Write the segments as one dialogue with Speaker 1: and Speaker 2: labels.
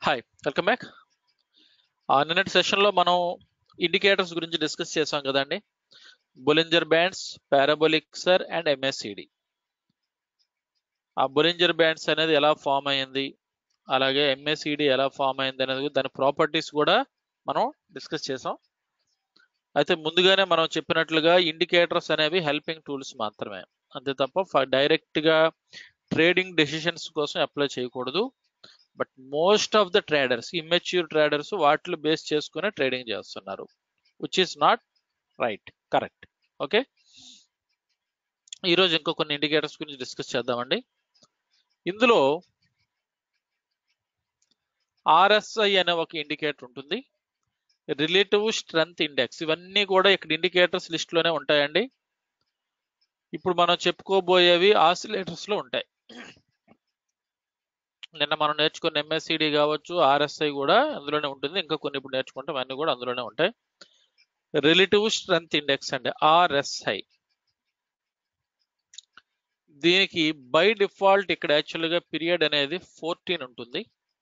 Speaker 1: Hi welcome back నిన్నటి సెషన్లో మనం ఇండికేటర్స్ గురించి డిస్కస్ చేసాం కదండి Bollinger bands parabolic SAR and MACD ఆ బొలింజర్ బ్యాండ్స్ అనేది ఎలా ఫామ్ అయింది అలాగే ఎంఎస్సిడి ఎలా ఫామ్ అయింది అనేది దాని ప్రాపర్టీస్ కూడా మనం డిస్కస్ చేసాం అయితే ముందుగానే మనం చెప్పినట్లుగా ఇండికేటర్స్ అనేవి హెల్పింగ్ టూల్స్ మాత్రమే అంతే తప్ప డైరెక్ట్గా ట్రేడింగ్ డెసిషన్స్ కోసం అప్లై చేయకూడదు but most of the traders immature traders వాటిని బేస్ చేసుకుని ట్రేడింగ్ చేస్తున్నారు which is not right correct okay ఈరోజు ఇంకో కొన్ని ఇండికేటర్స్ గురించి డిస్కస్ చేద్దామండి ఇందులో ఆర్ఎస్ఐ అనే ఒక ఇండికేటర్ ఉంటుంది రిలేటివ్ స్ట్రెంగ్త్ ఇండెక్స్ ఇవన్నీ కూడా ఇక్కడ ఇండికేటర్స్ లిస్ట్లోనే ఉంటాయండి ఇప్పుడు మనం చెప్పుకోబోయేవి ఆసిలేటర్స్ లో ఉంటాయి నిన్న మనం నేర్చుకున్న ఎంఎస్సిడి కావచ్చు ఆర్ఎస్ఐ కూడా అందులోనే ఉంటుంది ఇంకా కొన్ని ఇప్పుడు నేర్చుకుంటాం అన్నీ కూడా అందులోనే ఉంటాయి రిలేటివ్ స్ట్రెంగ్త్ ఇండెక్స్ అండి ఆర్ఎస్ఐ దీనికి బై డిఫాల్ట్ ఇక్కడ యాక్చువల్గా పీరియడ్ అనేది ఫోర్టీన్ ఉంటుంది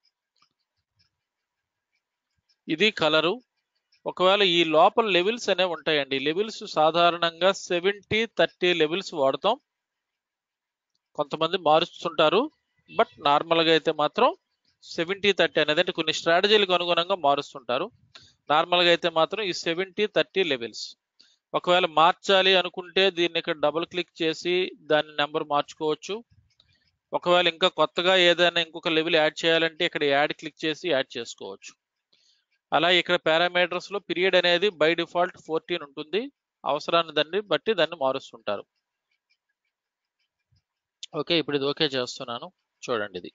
Speaker 1: ఇది కలరు ఒకవేళ ఈ లోపల లెవెల్స్ అనేవి ఉంటాయండి లెవెల్స్ సాధారణంగా సెవెంటీ థర్టీ లెవెల్స్ వాడతాం కొంతమంది మారుస్తుంటారు బట్ నార్మల్గా అయితే మాత్రం సెవెంటీ థర్టీ అనేది అంటే కొన్ని స్ట్రాటజీలకు అనుగుణంగా మారుస్తుంటారు నార్మల్గా అయితే మాత్రం ఈ సెవెంటీ థర్టీ లెవెల్స్ ఒకవేళ మార్చాలి అనుకుంటే దీన్ని ఇక్కడ డబుల్ క్లిక్ చేసి దాని నెంబర్ మార్చుకోవచ్చు ఒకవేళ ఇంకా కొత్తగా ఏదైనా ఇంకొక లెవెల్ యాడ్ చేయాలంటే ఇక్కడ యాడ్ క్లిక్ చేసి యాడ్ చేసుకోవచ్చు అలా ఇక్కడ పారామీటర్స్ లో పీరియడ్ అనేది బై డిఫాల్ట్ ఫోర్టీన్ ఉంటుంది అవసరాన్ని దాన్ని బట్టి దాన్ని మారుస్తుంటారు ఓకే ఇప్పుడు ఇది ఓకే చేస్తున్నాను చూడండి ఇది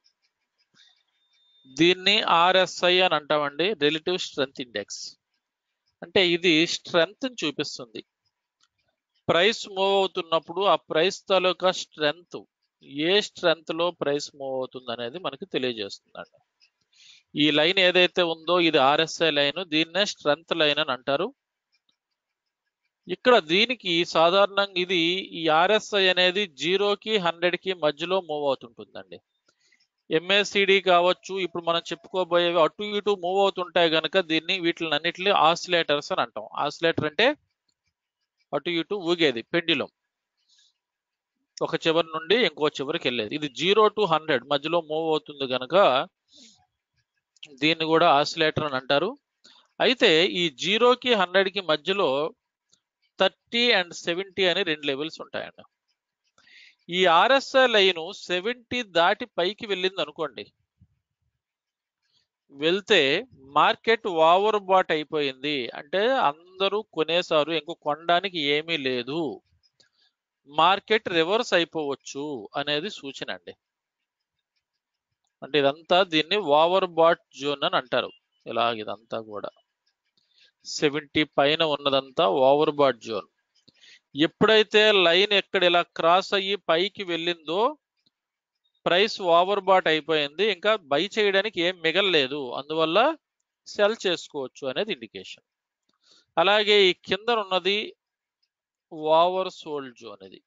Speaker 1: దీన్ని ఆర్ఎస్ఐ అని అంటామండి రిలేటివ్ స్ట్రెంగ్త్ ఇండెక్స్ అంటే ఇది స్ట్రెంగ్త్ చూపిస్తుంది ప్రైస్ మూవ్ అవుతున్నప్పుడు ఆ ప్రైస్ తాలూకా స్ట్రెంగ్త్ ఏ స్ట్రెంగ్త్ లో ప్రైస్ మూవ్ అవుతుంది అనేది మనకి తెలియజేస్తుందండి ఈ లైన్ ఏదైతే ఉందో ఇది ఆర్ఎస్ఐ లైన్ దీన్నే స్ట్రెంగ్త్ లైన్ అని అంటారు ఇక్కడ దీనికి సాధారణంగా ఇది ఈ ఆర్ఎస్ఐ అనేది జీరోకి హండ్రెడ్ కి మధ్యలో మూవ్ అవుతుంటుందండి ఎంఎస్సిడి కావచ్చు ఇప్పుడు మనం చెప్పుకోబోయేవి అటు ఇటు మూవ్ అవుతుంటాయి కనుక దీన్ని వీటిని అన్నిటిని ఆసిలేటర్స్ అని అంటాం ఆసిలేటర్ అంటే అటు ఇటు ఊగేది పెండిలం ఒక చివరి నుండి ఇంకో చివరికి వెళ్ళేది ఇది జీరో టు హండ్రెడ్ మధ్యలో మూవ్ అవుతుంది కనుక దీన్ని కూడా ఆసిలేటర్ అని అంటారు అయితే ఈ జీరోకి హండ్రెడ్కి మధ్యలో థర్టీ అండ్ సెవెంటీ అని రెండు లెవెల్స్ ఉంటాయండి ఈ ఆర్ఎస్ఐ లైన్ సెవెంటీ దాటి పైకి వెళ్ళింది అనుకోండి వెళ్తే మార్కెట్ ఓవర్ బాట్ అయిపోయింది అంటే అందరూ కొనేసారు ఇంకో కొనడానికి ఏమీ లేదు మార్కెట్ రివర్స్ అయిపోవచ్చు అనేది సూచన అండి అంటే ఇదంతా దీన్ని ఓవర్ బాట్ జోన్ అని అంటారు ఇలాగ ఇదంతా కూడా సెవెంటీ పైన ఉన్నదంతా ఓవర్ బాట్ జోన్ ఎప్పుడైతే లైన్ ఎక్కడ ఇలా క్రాస్ అయ్యి పైకి వెళ్ళిందో ప్రైస్ ఓవర్ బాట్ అయిపోయింది ఇంకా బై చేయడానికి ఏం మిగలలేదు అందువల్ల సెల్ చేసుకోవచ్చు అనేది ఇండికేషన్ అలాగే ఈ కింద ఉన్నది ఓవర్ సోల్డ్ జోన్ ఇది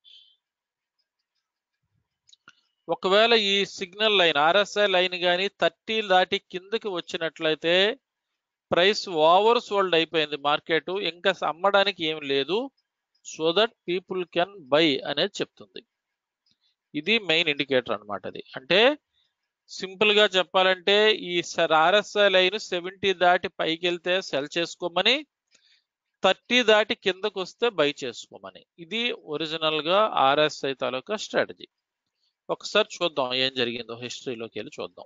Speaker 1: ఒకవేళ ఈ సిగ్నల్ లైన్ ఆర్ఎస్ఐ లైన్ కానీ థర్టీ దాటి కిందకి వచ్చినట్లయితే ప్రైస్ ఓవర్ సోల్డ్ అయిపోయింది మార్కెట్ ఇంకా అమ్మడానికి ఏం లేదు so that people can buy అనేది చెప్తుంది ఇది మెయిన్ ఇండికేటర్ అనమాట అది అంటే సింపుల్ గా చెప్పాలంటే ఈ ఆర్ఎస్ఐ లైన్ సెవెంటీ దాటి పైకి వెళ్తే సెల్ చేసుకోమని థర్టీ దాటి కిందకు వస్తే బై చేసుకోమని ఇది ఒరిజినల్ గా ఆర్ఎస్ఐ తాలూకా స్ట్రాటజీ ఒకసారి చూద్దాం ఏం జరిగిందో హిస్టరీలోకి వెళ్ళి చూద్దాం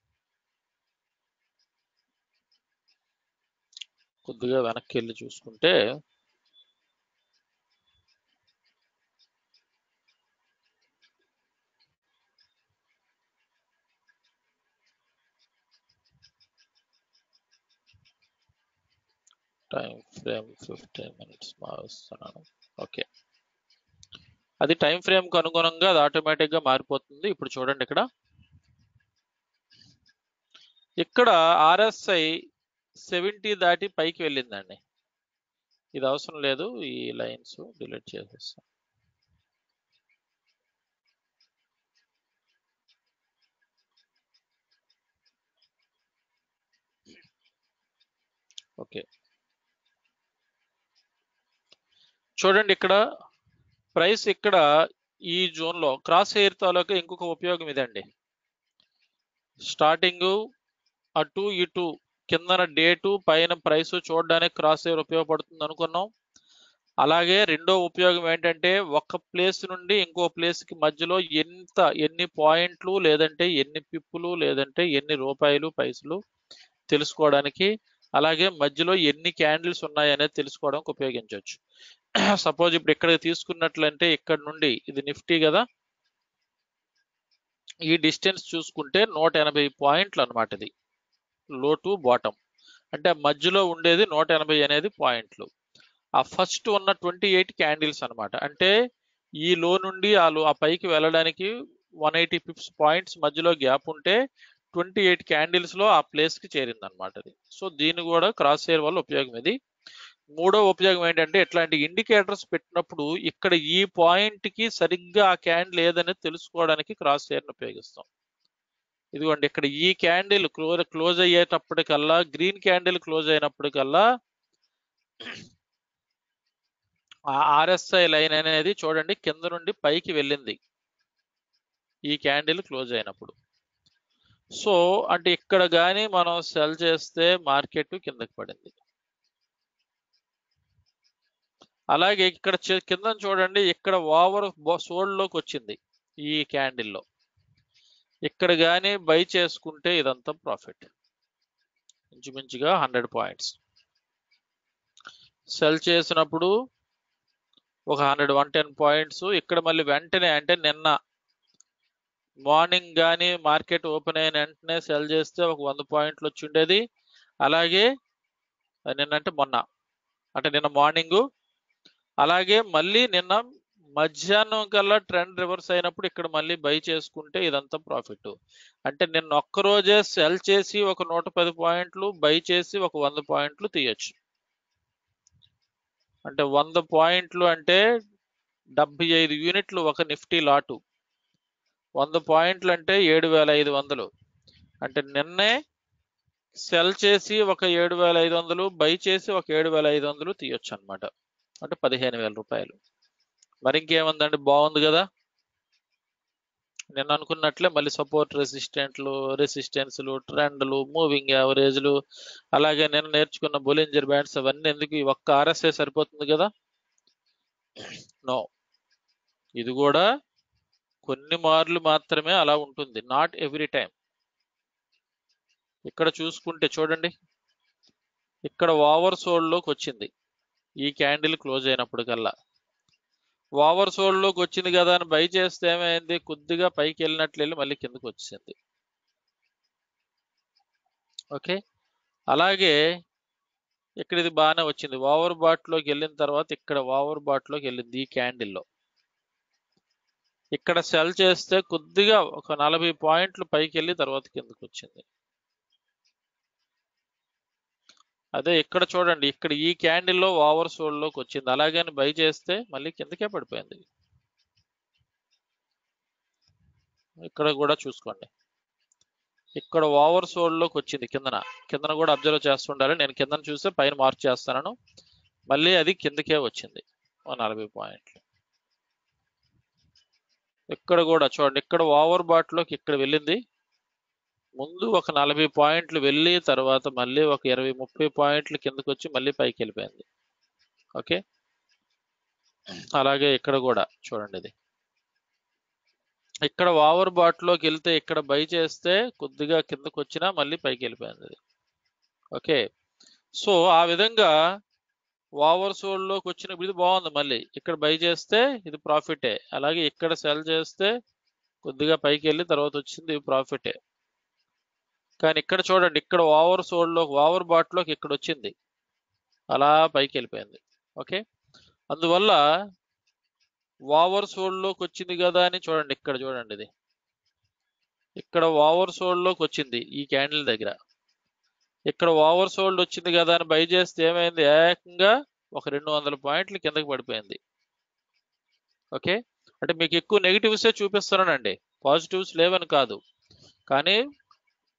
Speaker 1: కొద్దిగా వెనక్కి వెళ్ళి చూసుకుంటే టైం ఫ్రేమ్ ఫిఫ్టీన్ మినిట్స్ మారుస్తున్నాను ఓకే అది టైం ఫ్రేమ్ కు అనుగుణంగా అది ఆటోమేటిక్ గా మారిపోతుంది ఇప్పుడు చూడండి ఇక్కడ ఇక్కడ ఆర్ఎస్ఐ సెవెంటీ దాటి పైకి వెళ్ళిందండి ఇది అవసరం లేదు ఈ లైన్స్ డిలీట్ చేసేస్తాం ఓకే చూడండి ఇక్కడ ప్రైస్ ఇక్కడ ఈ జోన్ లో క్రాస్ ఎయిర్ తాలూకా ఇంకొక ఉపయోగం ఇదండి స్టార్టింగ్ అటు ఇటు కిందన డేటు పైన ప్రైస్ చూడడానికి క్రాస్ ఎయిర్ ఉపయోగపడుతుంది అనుకున్నాం అలాగే రెండో ఉపయోగం ఏంటంటే ఒక ప్లేస్ నుండి ఇంకో ప్లేస్ కి మధ్యలో ఎంత ఎన్ని పాయింట్లు లేదంటే ఎన్ని పిప్పులు లేదంటే ఎన్ని రూపాయలు పైసలు తెలుసుకోవడానికి అలాగే మధ్యలో ఎన్ని క్యాండిల్స్ ఉన్నాయనేది తెలుసుకోవడానికి ఉపయోగించవచ్చు సపోజ్ ఇప్పుడు ఇక్కడ తీసుకున్నట్లంటే ఇక్కడ నుండి ఇది నిఫ్టీ కదా ఈ డిస్టెన్స్ చూసుకుంటే నూట ఎనభై పాయింట్లు అనమాట ఇది లో టు బాటమ్ అంటే మధ్యలో ఉండేది నూట ఎనభై అనేది పాయింట్లు ఆ ఫస్ట్ ఉన్న ట్వంటీ ఎయిట్ క్యాండిల్స్ అనమాట అంటే ఈ లో నుండి ఆ లో ఆ పైకి వెళ్ళడానికి వన్ ఎయిటీ పిప్స్ పాయింట్స్ మధ్యలో గ్యాప్ ఉంటే ట్వంటీ ఎయిట్ క్యాండిల్స్ లో ఆ ప్లేస్ కి చేరింది అనమాట అది సో దీని కూడా క్రాస్ ఎయిర్ వల్ల ఉపయోగం ఇది మూడో ఉపయోగం ఏంటంటే ఇట్లాంటి ఇండికేటర్స్ పెట్టినప్పుడు ఇక్కడ ఈ పాయింట్ కి సరిగ్గా ఆ క్యాండిల్ ఏదనేది తెలుసుకోవడానికి క్రాస్ ఎయిర్ ఉపయోగిస్తాం ఇదిగోండి ఇక్కడ ఈ క్యాండిల్ క్లోజ్ క్లోజ్ అయ్యేటప్పటికల్లా గ్రీన్ క్యాండిల్ క్లోజ్ అయినప్పటికల్లా ఆ ఆర్ఎస్ఐ లైన్ అనేది చూడండి కింద నుండి పైకి వెళ్ళింది ఈ క్యాండిల్ క్లోజ్ అయినప్పుడు సో అంటే ఇక్కడ కానీ మనం సెల్ చేస్తే మార్కెట్ కిందకి పడింది అలాగే ఇక్కడ చి- కింద చూడండి ఇక్కడ ఓవర్ సోల్డ్ లోకి వచ్చింది ఈ క్యాండిల్లో ఇక్కడ కానీ బై చేసుకుంటే ఇదంతా ప్రాఫిట్ ఇంచుమించుగా హండ్రెడ్ పాయింట్స్ సెల్ చేసినప్పుడు ఒక హండ్రెడ్ వన్ టెన్ పాయింట్స్ ఇక్కడ మళ్ళీ వెంటనే అంటే నిన్న మార్నింగ్ కానీ మార్కెట్ ఓపెన్ అయిన వెంటనే సెల్ చేస్తే ఒక వంద పాయింట్లు వచ్చి ఉండేది అలాగే అది నిన్న అంటే మొన్న అంటే నిన్న మార్నింగ్ అలాగే మళ్ళీ నిన్న మధ్యాహ్నం కల్లా ట్రెండ్ రివర్స్ అయినప్పుడు ఇక్కడ మళ్ళీ బై చేసుకుంటే ఇదంతా ప్రాఫిట్ అంటే నిన్న ఒక్క రోజే సెల్ చేసి ఒక నూట పది పాయింట్లు బై చేసి ఒక వంద పాయింట్లు తీయొచ్చు అంటే వంద పాయింట్లు అంటే డెబ్బై ఐదు యూనిట్లు ఒక నిఫ్టీ లాటు వంద పాయింట్లు అంటే ఏడు వేల ఐదు వందలు అంటే నిన్నే సెల్ చేసి ఒక ఏడు వేల ఐదు వందలు బై చేసి ఒక ఏడు వేల ఐదు వందలు తీయొచ్చు అనమాట అంటే పదిహేను వేల రూపాయలు మరి ఇంకేముందండి బాగుంది కదా నేను అనుకున్నట్లే మళ్ళీ సపోర్ట్ రెసిస్టెంట్లు రెసిస్టెన్స్లు ట్రెండ్లు మూవింగ్ యావరేజ్లు అలాగే నేను నేర్చుకున్న బొలింజర్ బ్యాండ్స్ అవన్నీ ఎందుకు ఈ ఒక్క ఆర్ఎస్ఏ సరిపోతుంది కదా నో ఇది కూడా కొన్ని మార్లు మాత్రమే అలా ఉంటుంది నాట్ ఎవ్రీ టైం ఇక్కడ చూసుకుంటే చూడండి ఇక్కడ ఓవర్ లోకి వచ్చింది ఈ క్యాండిల్ క్లోజ్ అయినప్పుడు కల్లా ఓవర్ లోకి వచ్చింది కదా అని బై చేస్తే ఏమైంది కొద్దిగా పైకి వెళ్ళినట్లు వెళ్ళి మళ్ళీ కిందకి వచ్చింది ఓకే అలాగే ఇక్కడ ఇది బాగానే వచ్చింది ఓవర్ లోకి వెళ్ళిన తర్వాత ఇక్కడ ఓవర్ లోకి వెళ్ళింది ఈ క్యాండిల్లో ఇక్కడ సెల్ చేస్తే కొద్దిగా ఒక నలభై పాయింట్లు పైకి వెళ్ళి తర్వాత కిందకి వచ్చింది అదే ఇక్కడ చూడండి ఇక్కడ ఈ క్యాండిల్లో ఓవర్ లోకి వచ్చింది అలాగని బై చేస్తే మళ్ళీ కిందకే పడిపోయింది ఇక్కడ కూడా చూసుకోండి ఇక్కడ ఓవర్ లోకి వచ్చింది కిందన కిందన కూడా అబ్జర్వ్ చేస్తుండాలి నేను కిందన చూస్తే పైన మార్క్ చేస్తాను మళ్ళీ అది కిందకే వచ్చింది ఓ నలభై పాయింట్లు ఇక్కడ కూడా చూడండి ఇక్కడ ఓవర్ లోకి ఇక్కడ వెళ్ళింది ముందు ఒక నలభై పాయింట్లు వెళ్ళి తర్వాత మళ్ళీ ఒక ఇరవై ముప్పై పాయింట్లు కిందకు వచ్చి మళ్ళీ పైకి వెళ్ళిపోయింది ఓకే అలాగే ఇక్కడ కూడా చూడండి ఇది ఇక్కడ ఓవర్ లోకి వెళ్తే ఇక్కడ బై చేస్తే కొద్దిగా కిందకు వచ్చినా మళ్ళీ పైకి వెళ్ళిపోయింది ఇది ఓకే సో ఆ విధంగా ఓవర్ లోకి వచ్చినప్పుడు ఇది బాగుంది మళ్ళీ ఇక్కడ బై చేస్తే ఇది ప్రాఫిటే అలాగే ఇక్కడ సెల్ చేస్తే కొద్దిగా పైకి వెళ్ళి తర్వాత వచ్చింది ప్రాఫిటే కానీ ఇక్కడ చూడండి ఇక్కడ ఓవర్ లో ఓవర్ లోకి ఇక్కడ వచ్చింది అలా పైకి వెళ్ళిపోయింది ఓకే అందువల్ల ఓవర్ లోకి వచ్చింది కదా అని చూడండి ఇక్కడ చూడండి ఇది ఇక్కడ ఓవర్ లోకి వచ్చింది ఈ క్యాండిల్ దగ్గర ఇక్కడ ఓవర్ సోల్డ్ వచ్చింది కదా అని బై చేస్తే ఏమైంది ఏకంగా ఒక రెండు వందల పాయింట్లు కిందకి పడిపోయింది ఓకే అంటే మీకు ఎక్కువ నెగిటివ్సే చూపిస్తున్నానండి పాజిటివ్స్ లేవని కాదు కానీ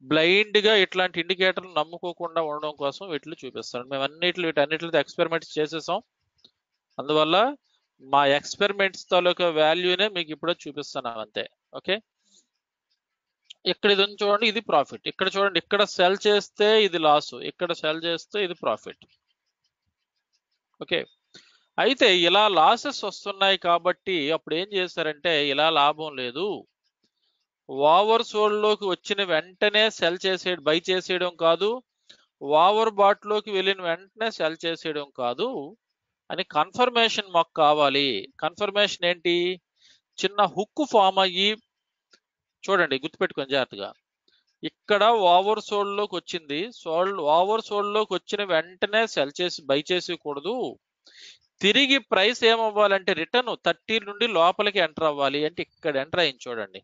Speaker 1: బ్లైండ్ గా ఇట్లాంటి ఇండికేటర్లు నమ్ముకోకుండా ఉండడం కోసం వీటిని చూపిస్తాను మేము అన్నిట్లు వీటన్నిటితో ఎక్స్పెరిమెంట్స్ చేసేసాం అందువల్ల మా ఎక్స్పెరిమెంట్స్ తాలూకా వాల్యూనే మీకు ఇప్పుడే చూపిస్తున్నాం అంతే ఓకే ఇక్కడ ఇది ఉంది చూడండి ఇది ప్రాఫిట్ ఇక్కడ చూడండి ఇక్కడ సెల్ చేస్తే ఇది లాస్ ఇక్కడ సెల్ చేస్తే ఇది ప్రాఫిట్ ఓకే అయితే ఇలా లాసెస్ వస్తున్నాయి కాబట్టి అప్పుడు ఏం చేశారంటే ఇలా లాభం లేదు ఓవర్ సోల్డ్ లోకి వచ్చిన వెంటనే సెల్ చేసే బై చేసేయడం కాదు ఓవర్ బాట్ లోకి వెళ్ళిన వెంటనే సెల్ చేసేయడం కాదు అని కన్ఫర్మేషన్ మాకు కావాలి కన్ఫర్మేషన్ ఏంటి చిన్న హుక్ ఫామ్ అయ్యి చూడండి గుర్తుపెట్టుకొని జాగ్రత్తగా ఇక్కడ ఓవర్ సోల్డ్ లోకి వచ్చింది సోల్డ్ ఓవర్ సోల్డ్ లోకి వచ్చిన వెంటనే సెల్ చేసి బై చేసేయకూడదు తిరిగి ప్రైస్ ఏమవ్వాలంటే రిటర్న్ థర్టీ నుండి లోపలికి ఎంటర్ అవ్వాలి అంటే ఇక్కడ ఎంటర్ అయింది చూడండి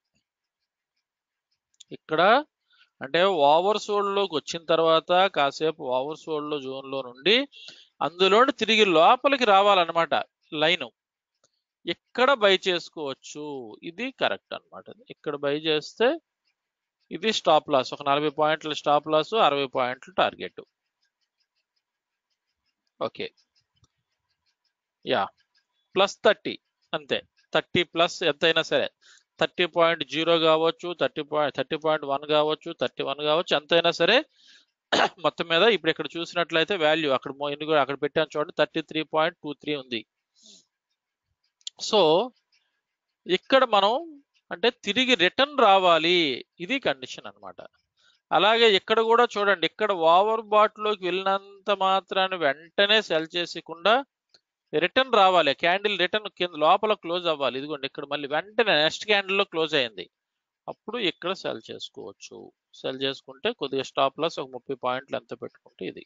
Speaker 1: ఇక్కడ అంటే ఓవర్ సోల్డ్ లోకి వచ్చిన తర్వాత కాసేపు ఓవర్ సోల్డ్ లో జోన్ లో నుండి అందులో తిరిగి లోపలికి రావాలన్నమాట లైన్ ఇక్కడ బై చేసుకోవచ్చు ఇది కరెక్ట్ అన్నమాట ఇక్కడ బై చేస్తే ఇది స్టాప్ లాస్ ఒక నలభై పాయింట్ల స్టాప్ లాస్ అరవై పాయింట్లు target okay ya plus thirty అంతే థర్టీ ప్లస్ ఎంతైనా సరే థర్టీ పాయింట్ జీరో కావచ్చు thirty point thirty point one కావచ్చు థర్టీ వన్ కావచ్చు ఎంతైనా సరే మొత్తం మీద ఇప్పుడు ఇక్కడ చూసినట్లయితే వాల్యూ అక్కడ మో- ఎన్ని కూడా అక్కడ పెట్టాను చూడండి thirty three point two three ఉంది సో ఇక్కడ మనం అంటే తిరిగి రిటర్న్ రావాలి ఇది కండిషన్ అన్నమాట అలాగే ఇక్కడ కూడా చూడండి ఇక్కడ ఓవర్ బాట్ లోకి వెళ్ళినంత మాత్రాన్ని వెంటనే సెల్ చేసకుండా రిటర్న్ రావాలి క్యాండిల్ రిటర్న్ కింద లోపల క్లోజ్ అవ్వాలి ఇదిగోండి ఇక్కడ మళ్ళీ వెంటనే నెక్స్ట్ క్యాండిల్ లో క్లోజ్ అయింది అప్పుడు ఇక్కడ సెల్ చేసుకోవచ్చు సెల్ చేసుకుంటే కొద్దిగా స్టాప్ లాస్ ఒక ముప్పై పాయింట్లు ఎంత పెట్టుకుంటే ఇది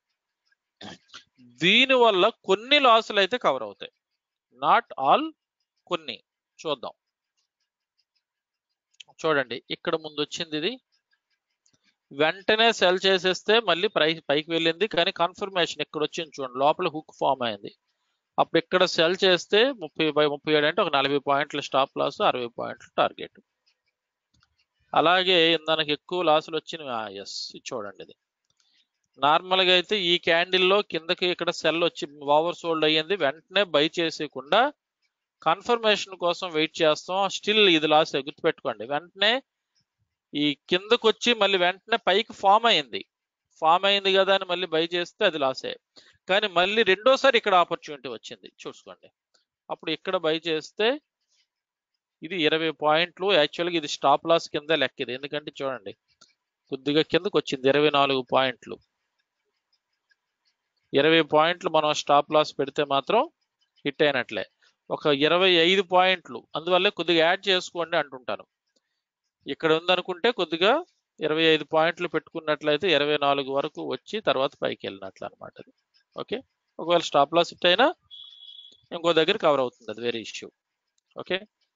Speaker 1: దీని వల్ల కొన్ని లాసులు అయితే కవర్ అవుతాయి నాట్ ఆల్ కొన్ని చూద్దాం చూడండి ఇక్కడ ముందు వచ్చింది ఇది వెంటనే సెల్ చేసేస్తే మళ్ళీ ప్రైస్ పైకి వెళ్ళింది కానీ కన్ఫర్మేషన్ ఇక్కడ వచ్చింది చూడండి లోపల హుక్ ఫామ్ అయింది అప్పుడు ఇక్కడ సెల్ చేస్తే ముప్పై బై ముప్పై ఏడు అంటే ఒక నలభై పాయింట్ల స్టాప్ లాస్ అరవై పాయింట్ల టార్గెట్ అలాగే ఇందానికి ఎక్కువ లాసులు వచ్చినవి ఎస్ చూడండి ఇది నార్మల్ గా అయితే ఈ క్యాండిల్ లో కిందకి ఇక్కడ సెల్ వచ్చి ఓవర్ సోల్డ్ అయ్యింది వెంటనే బై చేసేయకుండా కన్ఫర్మేషన్ కోసం వెయిట్ చేస్తాం స్టిల్ ఇది లాస్ గుర్తుపెట్టుకోండి వెంటనే ఈ కిందకు వచ్చి మళ్ళీ వెంటనే పైకి ఫామ్ అయింది ఫామ్ అయింది కదా అని మళ్ళీ బై చేస్తే అది లాసే కానీ మళ్ళీ రెండోసారి ఇక్కడ ఆపర్చునిటీ వచ్చింది చూసుకోండి అప్పుడు ఇక్కడ బై చేస్తే ఇది ఇరవై పాయింట్లు యాక్చువల్గా ఇది స్టాప్ లాస్ కింద లెక్క ఇది ఎందుకంటే చూడండి కొద్దిగా కిందకు వచ్చింది ఇరవై నాలుగు పాయింట్లు ఇరవై పాయింట్లు మనం స్టాప్ లాస్ పెడితే మాత్రం హిట్ అయినట్లే ఒక ఇరవై ఐదు పాయింట్లు అందువల్ల కొద్దిగా యాడ్ చేసుకోండి అంటుంటాను ఇక్కడ ఉందనుకుంటే కొద్దిగా ఇరవై ఐదు పాయింట్లు పెట్టుకున్నట్లయితే ఇరవై నాలుగు వరకు వచ్చి తర్వాత పైకి వెళ్ళినట్లు అనమాట ఓకే ఒకవేళ స్టాప్ లాస్ హిట్ అయినా ఇంకో దగ్గర కవర్ అవుతుంది అది వేరే ఇష్యూ ఓకే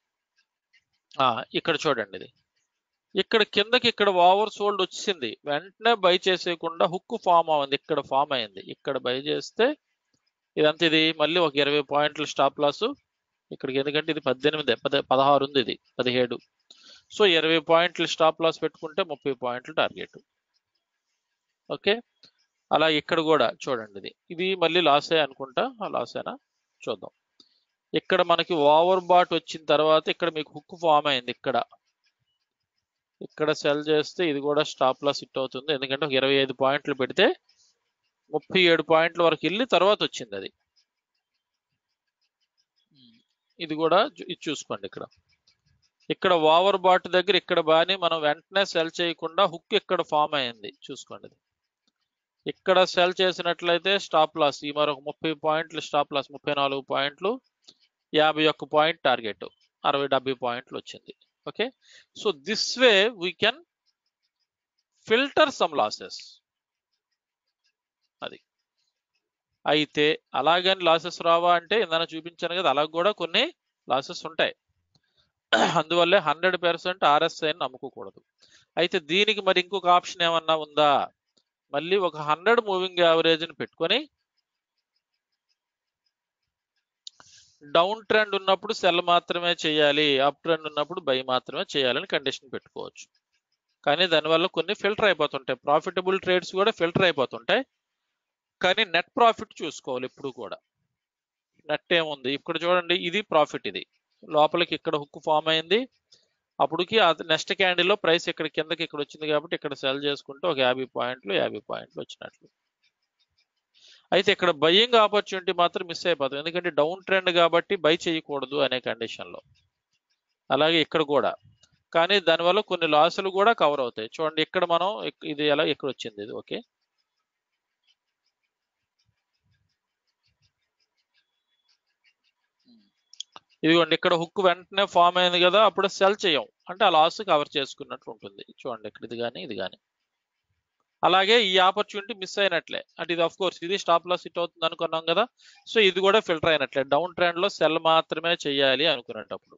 Speaker 1: ఇక్కడ చూడండి ఇది ఇక్కడ కిందకి ఇక్కడ ఓవర్ సోల్డ్ వచ్చింది వెంటనే బై చేసేయకుండా హుక్ ఫామ్ అయింది ఇక్కడ ఫామ్ అయింది ఇక్కడ బై చేస్తే ఇదంతా ఇది మళ్ళీ ఒక ఇరవై పాయింట్ల స్టాప్ లాస్ ఇక్కడికి ఎందుకంటే ఇది పద్దెనిమిది పద పదహారు ఉంది ఇది పదిహేడు సో ఇరవై పాయింట్లు స్టాప్ లాస్ పెట్టుకుంటే ముప్పై పాయింట్లు టార్గెట్ ఓకే అలా ఇక్కడ కూడా చూడండి ఇది ఇది మళ్ళీ లాసే అనుకుంటా ఆ లాసేనా చూద్దాం ఇక్కడ మనకి ఓవర్ బాట్ వచ్చిన తర్వాత ఇక్కడ మీకు హుక్ ఫామ్ అయింది ఇక్కడ ఇక్కడ సెల్ చేస్తే ఇది కూడా స్టాప్ లాస్ హిట్ అవుతుంది ఎందుకంటే ఒక ఇరవై ఐదు పాయింట్లు పెడితే ముప్పై ఏడు పాయింట్ల వరకు వెళ్ళి తర్వాత వచ్చింది అది ఉమ్, ఇది కూడా చూ- ఇది చూసుకోండి ఇక్కడ ఇక్కడ ఓవర్ బాట్ దగ్గర ఇక్కడ బాని మనం వెంటనే సెల్ చేయకుండా హుక్ ఇక్కడ ఫామ్ అయింది చూసుకోండి ఇది. ఇక్కడ సెల్ చేసినట్లయితే స్టాప్ లాస్ ఈ మరొక ముప్పై పాయింట్లు స్టాప్ లాస్ ముప్పై నాలుగు పాయింట్లు యాభై ఒక్క పాయింట్ టార్గెట్ అరవై డెబ్బై పాయింట్లు వచ్చింది okay so this way we can filter some losses అది అయితే అలాగని లాసెస్ రావా అంటే ఇందాక చూపించాను కదా అలా కూడా కొన్ని లాసెస్ ఉంటాయి అందువల్లే హండ్రెడ్ పర్సెంట్ ఆర్ఎస్ఐ నమ్ముకోకూడదు అయితే దీనికి మరి ఇంకొక ఆప్షన్ ఏమన్నా ఉందా మళ్ళీ ఒక హండ్రెడ్ మూవింగ్ యావరేజ్ని పెట్టుకొని డౌన్ ట్రెండ్ ఉన్నప్పుడు సెల్ మాత్రమే చేయాలి అప్ ట్రెండ్ ఉన్నప్పుడు బై మాత్రమే చేయాలని కండిషన్ పెట్టుకోవచ్చు కానీ దానివల్ల కొన్ని ఫిల్టర్ అయిపోతుంటాయి ప్రాఫిటబుల్ ట్రేడ్స్ కూడా ఫిల్టర్ అయిపోతుంటాయి కానీ నెట్ ప్రాఫిట్ చూసుకోవాలి ఎప్పుడు కూడా నెట్ ఏముంది ఇక్కడ చూడండి ఇది ప్రాఫిట్ ఇది లోపలికి ఇక్కడ హుక్ ఫామ్ అయింది అప్పటికి నెక్స్ట్ క్యాండిల్లో ప్రైస్ ఇక్కడ కిందకి ఇక్కడ వచ్చింది కాబట్టి ఇక్కడ సెల్ చేసుకుంటే ఒక యాభై పాయింట్లు యాభై పాయింట్లు వచ్చినట్లు అయితే ఇక్కడ బయ్యింగ్ ఆపర్చునిటీ మాత్రం మిస్ అయిపోతుంది ఎందుకంటే డౌన్ ట్రెండ్ కాబట్టి బై చేయకూడదు అనే కండిషన్లో అలాగే ఇక్కడ కూడా కానీ దానివల్ల కొన్ని లాసులు కూడా కవర్ అవుతాయి చూడండి ఇక్కడ మనం ఇక్- ఇది ఎలా ఇక్కడ వచ్చింది ఇది ఓకే ఇదిగోండి ఇక్కడ హుక్ వెంటనే ఫామ్ అయింది కదా అప్పుడు సెల్ చేయం అంటే ఆ లాస్ కవర్ చేసుకున్నట్లు ఉంటుంది చూడండి ఇక్కడ ఇది కానీ ఇది కానీ అలాగే ఈ ఆపర్చునిటీ మిస్ అయినట్లే అంటే ఇది ఆఫ్ కోర్స్ ఇది స్టాప్ లాస్ హిట్ అవుతుంది అనుకున్నాం కదా సో ఇది కూడా ఫిల్టర్ అయినట్లే డౌన్ ట్రెండ్ లో సెల్ మాత్రమే చేయాలి అనుకునేటప్పుడు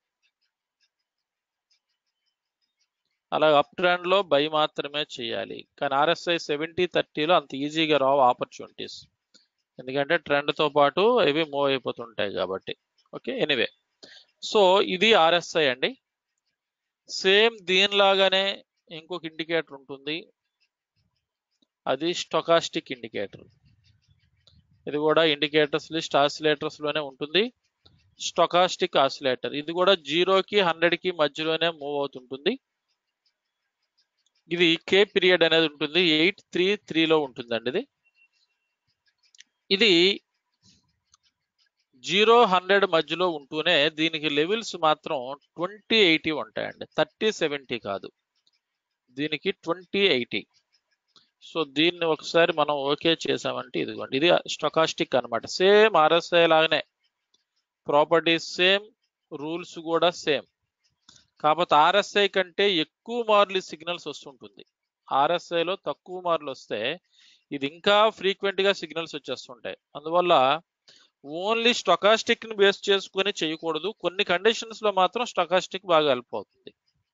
Speaker 1: అలాగే అప్ ట్రెండ్ లో బై మాత్రమే చేయాలి కానీ ఆర్ఎస్ఐ సెవెంటీ థర్టీలో అంత ఈజీగా రావు ఆపర్చునిటీస్ ఎందుకంటే ట్రెండ్ తో పాటు ఇవి మూవ్ అయిపోతుంటాయి కాబట్టి ఓకే ఎనీవే సో ఇది ఆర్ఎస్ఐ అండి సేమ్ దీనిలాగానే ఇంకొక ఇండికేటర్ ఉంటుంది అది స్టొకాస్టిక్ ఇండికేటర్ ఇది కూడా ఇండికేటర్స్ లిస్ట్ ఆసిలేటర్స్ లోనే ఉంటుంది స్టొకాస్టిక్ ఆసిలేటర్ ఇది కూడా జీరోకి హండ్రెడ్ కి మధ్యలోనే మూవ్ అవుతుంటుంది ఇది కే పీరియడ్ అనేది ఉంటుంది ఎయిట్ త్రీ త్రీలో ఉంటుందండి ఇది ఇది జీరో హండ్రెడ్ మధ్యలో ఉంటూనే దీనికి లెవెల్స్ మాత్రం ట్వంటీ ఎయిటీ ఉంటాయండి థర్టీ సెవెంటీ కాదు దీనికి ట్వంటీ ఎయిటీ సో దీన్ని ఒకసారి మనం ఓకే చేసామంటే ఇదిగోండి ఇది స్టొకాస్టిక్ అన్నమాట సేమ్ ఆర్ఎస్ఐ లాగానే ప్రాపర్టీస్ సేమ్ రూల్స్ కూడా సేమ్ కాకపోతే ఆర్ఎస్ఐ కంటే ఎక్కువ మార్లు సిగ్నల్స్ వస్తుంటుంది RSI లో తక్కువ మార్లు వస్తే ఇది ఇంకా ఫ్రీక్వెంట్ గా సిగ్నల్స్ వచ్చేస్తుంటాయి అందువల్ల ఓన్లీ స్టొకాస్టిక్ ని బేస్ చేసుకొని చేయకూడదు కొన్ని కండిషన్స్ లో మాత్రం స్టొకాస్టిక్ బాగా హెల్ప్ అవుతుంది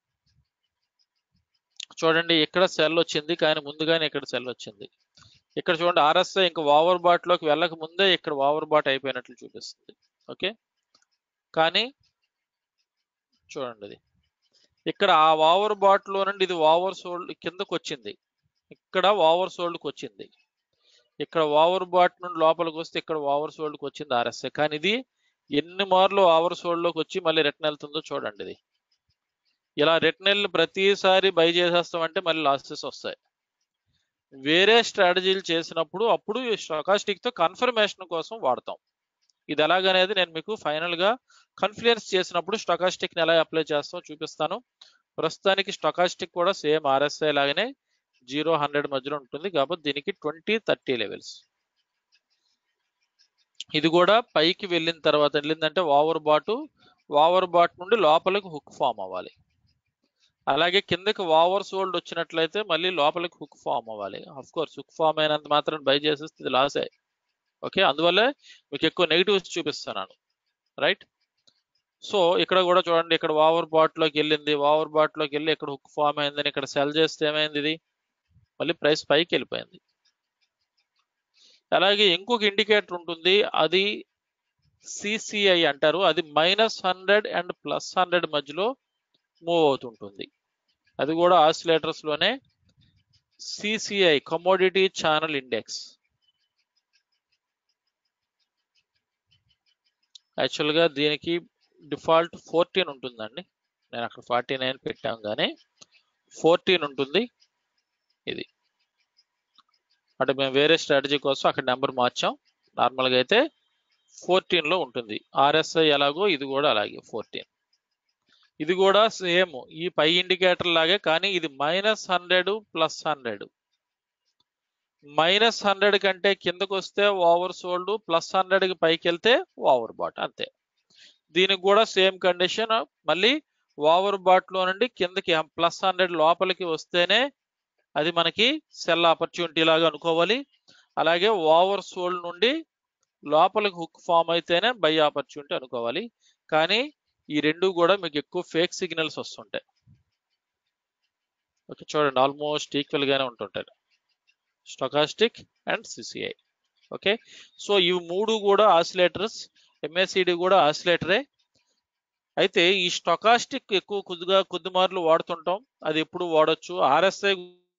Speaker 1: చూడండి ఇక్కడ సెల్ వచ్చింది కానీ ముందుగానే ఇక్కడ సెల్ వచ్చింది ఇక్కడ చూడండి ఆర్ఎస్ఐ ఇంకా ఓవర్ బాట్ లోకి వెళ్ళక ముందే ఇక్కడ ఓవర్ బాట్ అయిపోయినట్లు చూపిస్తుంది ఓకే కానీ చూడండి ఇది ఇక్కడ ఆ ఓవర్ బాట్ లో నుండి ఇది ఓవర్ సోల్డ్ కిందకు వచ్చింది ఇక్కడ ఓవర్ సోల్డ్కి వచ్చింది ఇక్కడ ఓవర్ బాట్ నుండి లోపలికి వస్తే ఇక్కడ ఓవర్ సోల్డ్కి వచ్చింది ఆర్ఎస్ఐ కానీ ఇది ఎన్ని మార్లు ఓవర్ సోల్డ్లోకి వచ్చి మళ్ళీ రిటర్న్ వెళ్తుందో చూడండి ఇది ఇలా రిటర్న్ వెళ్ళి ప్రతిసారి బై చేసేస్తామంటే మళ్ళీ లాసెస్ వస్తాయి వేరే స్ట్రాటజీలు చేసినప్పుడు అప్పుడు ఈ స్టొకాస్టిక్ తో కన్ఫర్మేషన్ కోసం వాడతాం ఇది ఎలాగనేది నేను మీకు ఫైనల్ గా కన్ఫ్లుయెన్స్ చేసినప్పుడు స్టొకాస్టిక్ ని ఎలా అప్లై చేస్తామో చూపిస్తాను ప్రస్తుతానికి స్టొకాస్టిక్ కూడా సేమ్ ఆర్ఎస్ఐ లాగానే జీరో హండ్రెడ్ మధ్యలో ఉంటుంది కాబట్టి దీనికి ట్వంటీ థర్టీ లెవెల్స్ ఇది కూడా పైకి వెళ్ళిన తర్వాత వెళ్ళిందంటే ఓవర్ బాటు ఓవర్ బాట్ నుండి లోపలికి హుక్ ఫామ్ అవ్వాలి అలాగే కిందకి ఓవర్ సోల్డ్ వచ్చినట్లయితే మళ్ళీ లోపలికి హుక్ ఫామ్ అవ్వాలి అఫ్ కోర్స్ హుక్ ఫామ్ అయినంత మాత్రం బై చేసేస్తే ఇది లాసే ఓకే అందువల్లే మీకు ఎక్కువ నెగిటివ్స్ చూపిస్తున్నాను రైట్ సో ఇక్కడ కూడా చూడండి ఇక్కడ ఓవర్ బాట్ లోకి వెళ్ళింది ఓవర్ బాట్ లోకి వెళ్ళి ఇక్కడ హుక్ ఫామ్ అయిందని ఇక్కడ సెల్ చేస్తే ఏమైంది ఇది మళ్ళీ ప్రైస్ పైకి వెళ్ళిపోయింది అలాగే ఇంకొక ఇండికేటర్ ఉంటుంది అది సిసిఐ అంటారు అది minus hundred and plus hundred మధ్యలో మూవ్ అవుతుంటుంది అది కూడా ఆసిలేటర్స్ లోనే సిసిఐ కమోడిటీ ఛానల్ ఇండెక్స్ యాక్చువల్గా దీనికి డిఫాల్ట్ ఫోర్టీన్ ఉంటుందండి నేను అక్కడ ఫార్టీ నైన్ పెట్టాం కానీ ఫోర్టీన్ ఉంటుంది ఇది అంటే మేము వేరే స్ట్రాటజీ కోసం అక్కడ నెంబర్ మార్చాం నార్మల్గా అయితే 14 లో ఉంటుంది ఆర్ఎస్ఐ ఎలాగో ఇది కూడా అలాగే ఫోర్టీన్ ఇది కూడా సేమ్ ఈ పై ఇండికేటర్ లాగే కానీ ఇది minus hundred plus hundred minus hundred కంటే కిందకు వస్తే ఓవర్ సోల్డ్ ప్లస్ హండ్రెడ్ కి పైకి వెళ్తే ఓవర్ బాట్ అంతే దీనికి కూడా సేమ్ కండిషన్ మళ్ళీ ఓవర్ బాట్ లో నుండి కిందకి ప్లస్ హండ్రెడ్ లోపలికి వస్తేనే అది మనకి సెల్ ఆపర్చునిటీ లాగా అనుకోవాలి అలాగే ఓవర్ సోల్డ్ నుండి లోపలికి హుక్ ఫామ్ అయితేనే బై ఆపర్చునిటీ అనుకోవాలి కానీ ఈ రెండు కూడా మీకు ఎక్కువ ఫేక్ సిగ్నల్స్ వస్తుంటాయి ఓకే చూడండి ఆల్మోస్ట్ ఈక్వల్ గానే ఉంటుంటాయి stochastic and CCI okay so ఇవి మూడు కూడా ఆసిలేటర్స్ ఎంఎస్సిడి కూడా ఆసిలేటరే అయితే ఈ స్టొకాస్టిక్ ఎక్కువ కొద్దిగా కొద్ది మార్లు వాడుతుంటాం అది ఎప్పుడు వాడొచ్చు ఆర్ఎస్ఐ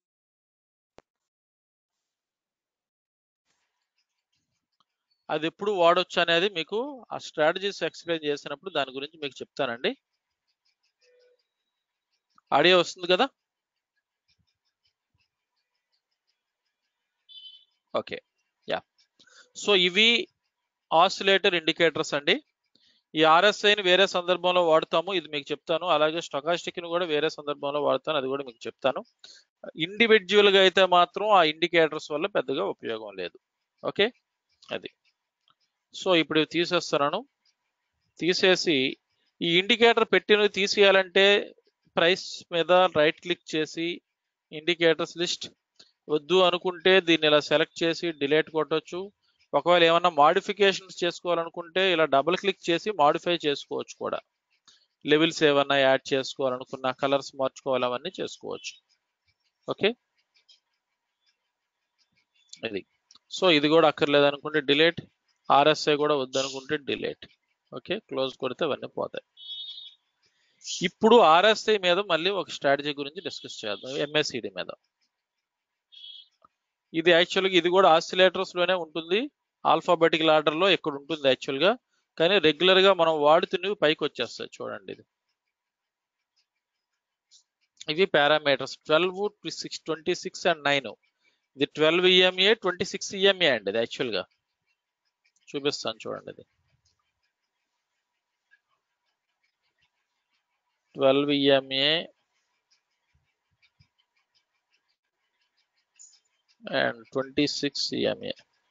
Speaker 1: అది ఎప్పుడు వాడొచ్చు అనేది మీకు ఆ స్ట్రాటజీస్ ఎక్స్ప్లెయిన్ చేసినప్పుడు దాని గురించి మీకు చెప్తానండి ఆడియో వస్తుంది కదా ఓకే యా సో ఇవి ఆసిలేటర్ ఇండికేటర్స్ అండి ఈ ఆర్ఎస్ఐని వేరే సందర్భంలో వాడతాము ఇది మీకు చెప్తాను అలాగే స్టొకాస్టిక్ ని కూడా వేరే సందర్భంలో వాడతాను అది కూడా మీకు చెప్తాను ఇండివిజువల్ గా అయితే మాత్రం ఆ ఇండికేటర్స్ వల్ల పెద్దగా ఉపయోగం లేదు ఓకే అది సో ఇప్పుడు ఇవి తీసేస్తున్నాను తీసేసి ఈ ఇండికేటర్ పెట్టినవి తీసేయాలంటే ప్రైస్ మీద రైట్ క్లిక్ చేసి ఇండికేటర్స్ లిస్ట్ వద్దు అనుకుంటే దీన్ని ఇలా సెలెక్ట్ చేసి డిలీట్ కొట్టొచ్చు ఒకవేళ ఏమన్నా మాడిఫికేషన్స్ చేసుకోవాలనుకుంటే ఇలా డబుల్ క్లిక్ చేసి మాడిఫై చేసుకోవచ్చు కూడా లెవెల్స్ ఏమన్నా యాడ్ చేసుకోవాలనుకున్న కలర్స్ మార్చుకోవాలి అవన్నీ చేసుకోవచ్చు ఓకే ఇది సో ఇది కూడా అక్కర్లేదు అనుకుంటే డిలేట్ ఆర్ఎస్ఐ కూడా వద్దనుకుంటే డిలేట్ ఓకే క్లోజ్ కొడితే అవన్నీ పోతాయి ఇప్పుడు ఆర్ఎస్ఐ మీద మళ్ళీ ఒక స్ట్రాటజీ గురించి డిస్కస్ చేద్దాం ఎంఎస్సిడి మీద ఇది యాక్చువల్గా ఇది కూడా ఆసిలేటర్స్ లోనే ఉంటుంది ఆల్ఫాబెటికల్ ఆర్డర్ లో ఇక్కడ ఉంటుంది యాక్చువల్ గా కానీ రెగ్యులర్ గా మనం వాడుతున్నవి పైకి వచ్చేస్తాయి చూడండి ఇది ఇవి parameters twelve six twenty six and nine ఇది twelve EMA twenty six EMA అండి ఇది యాక్చువల్ గా చూపిస్తాను చూడండి ఇది twelve EMA and twenty six EMA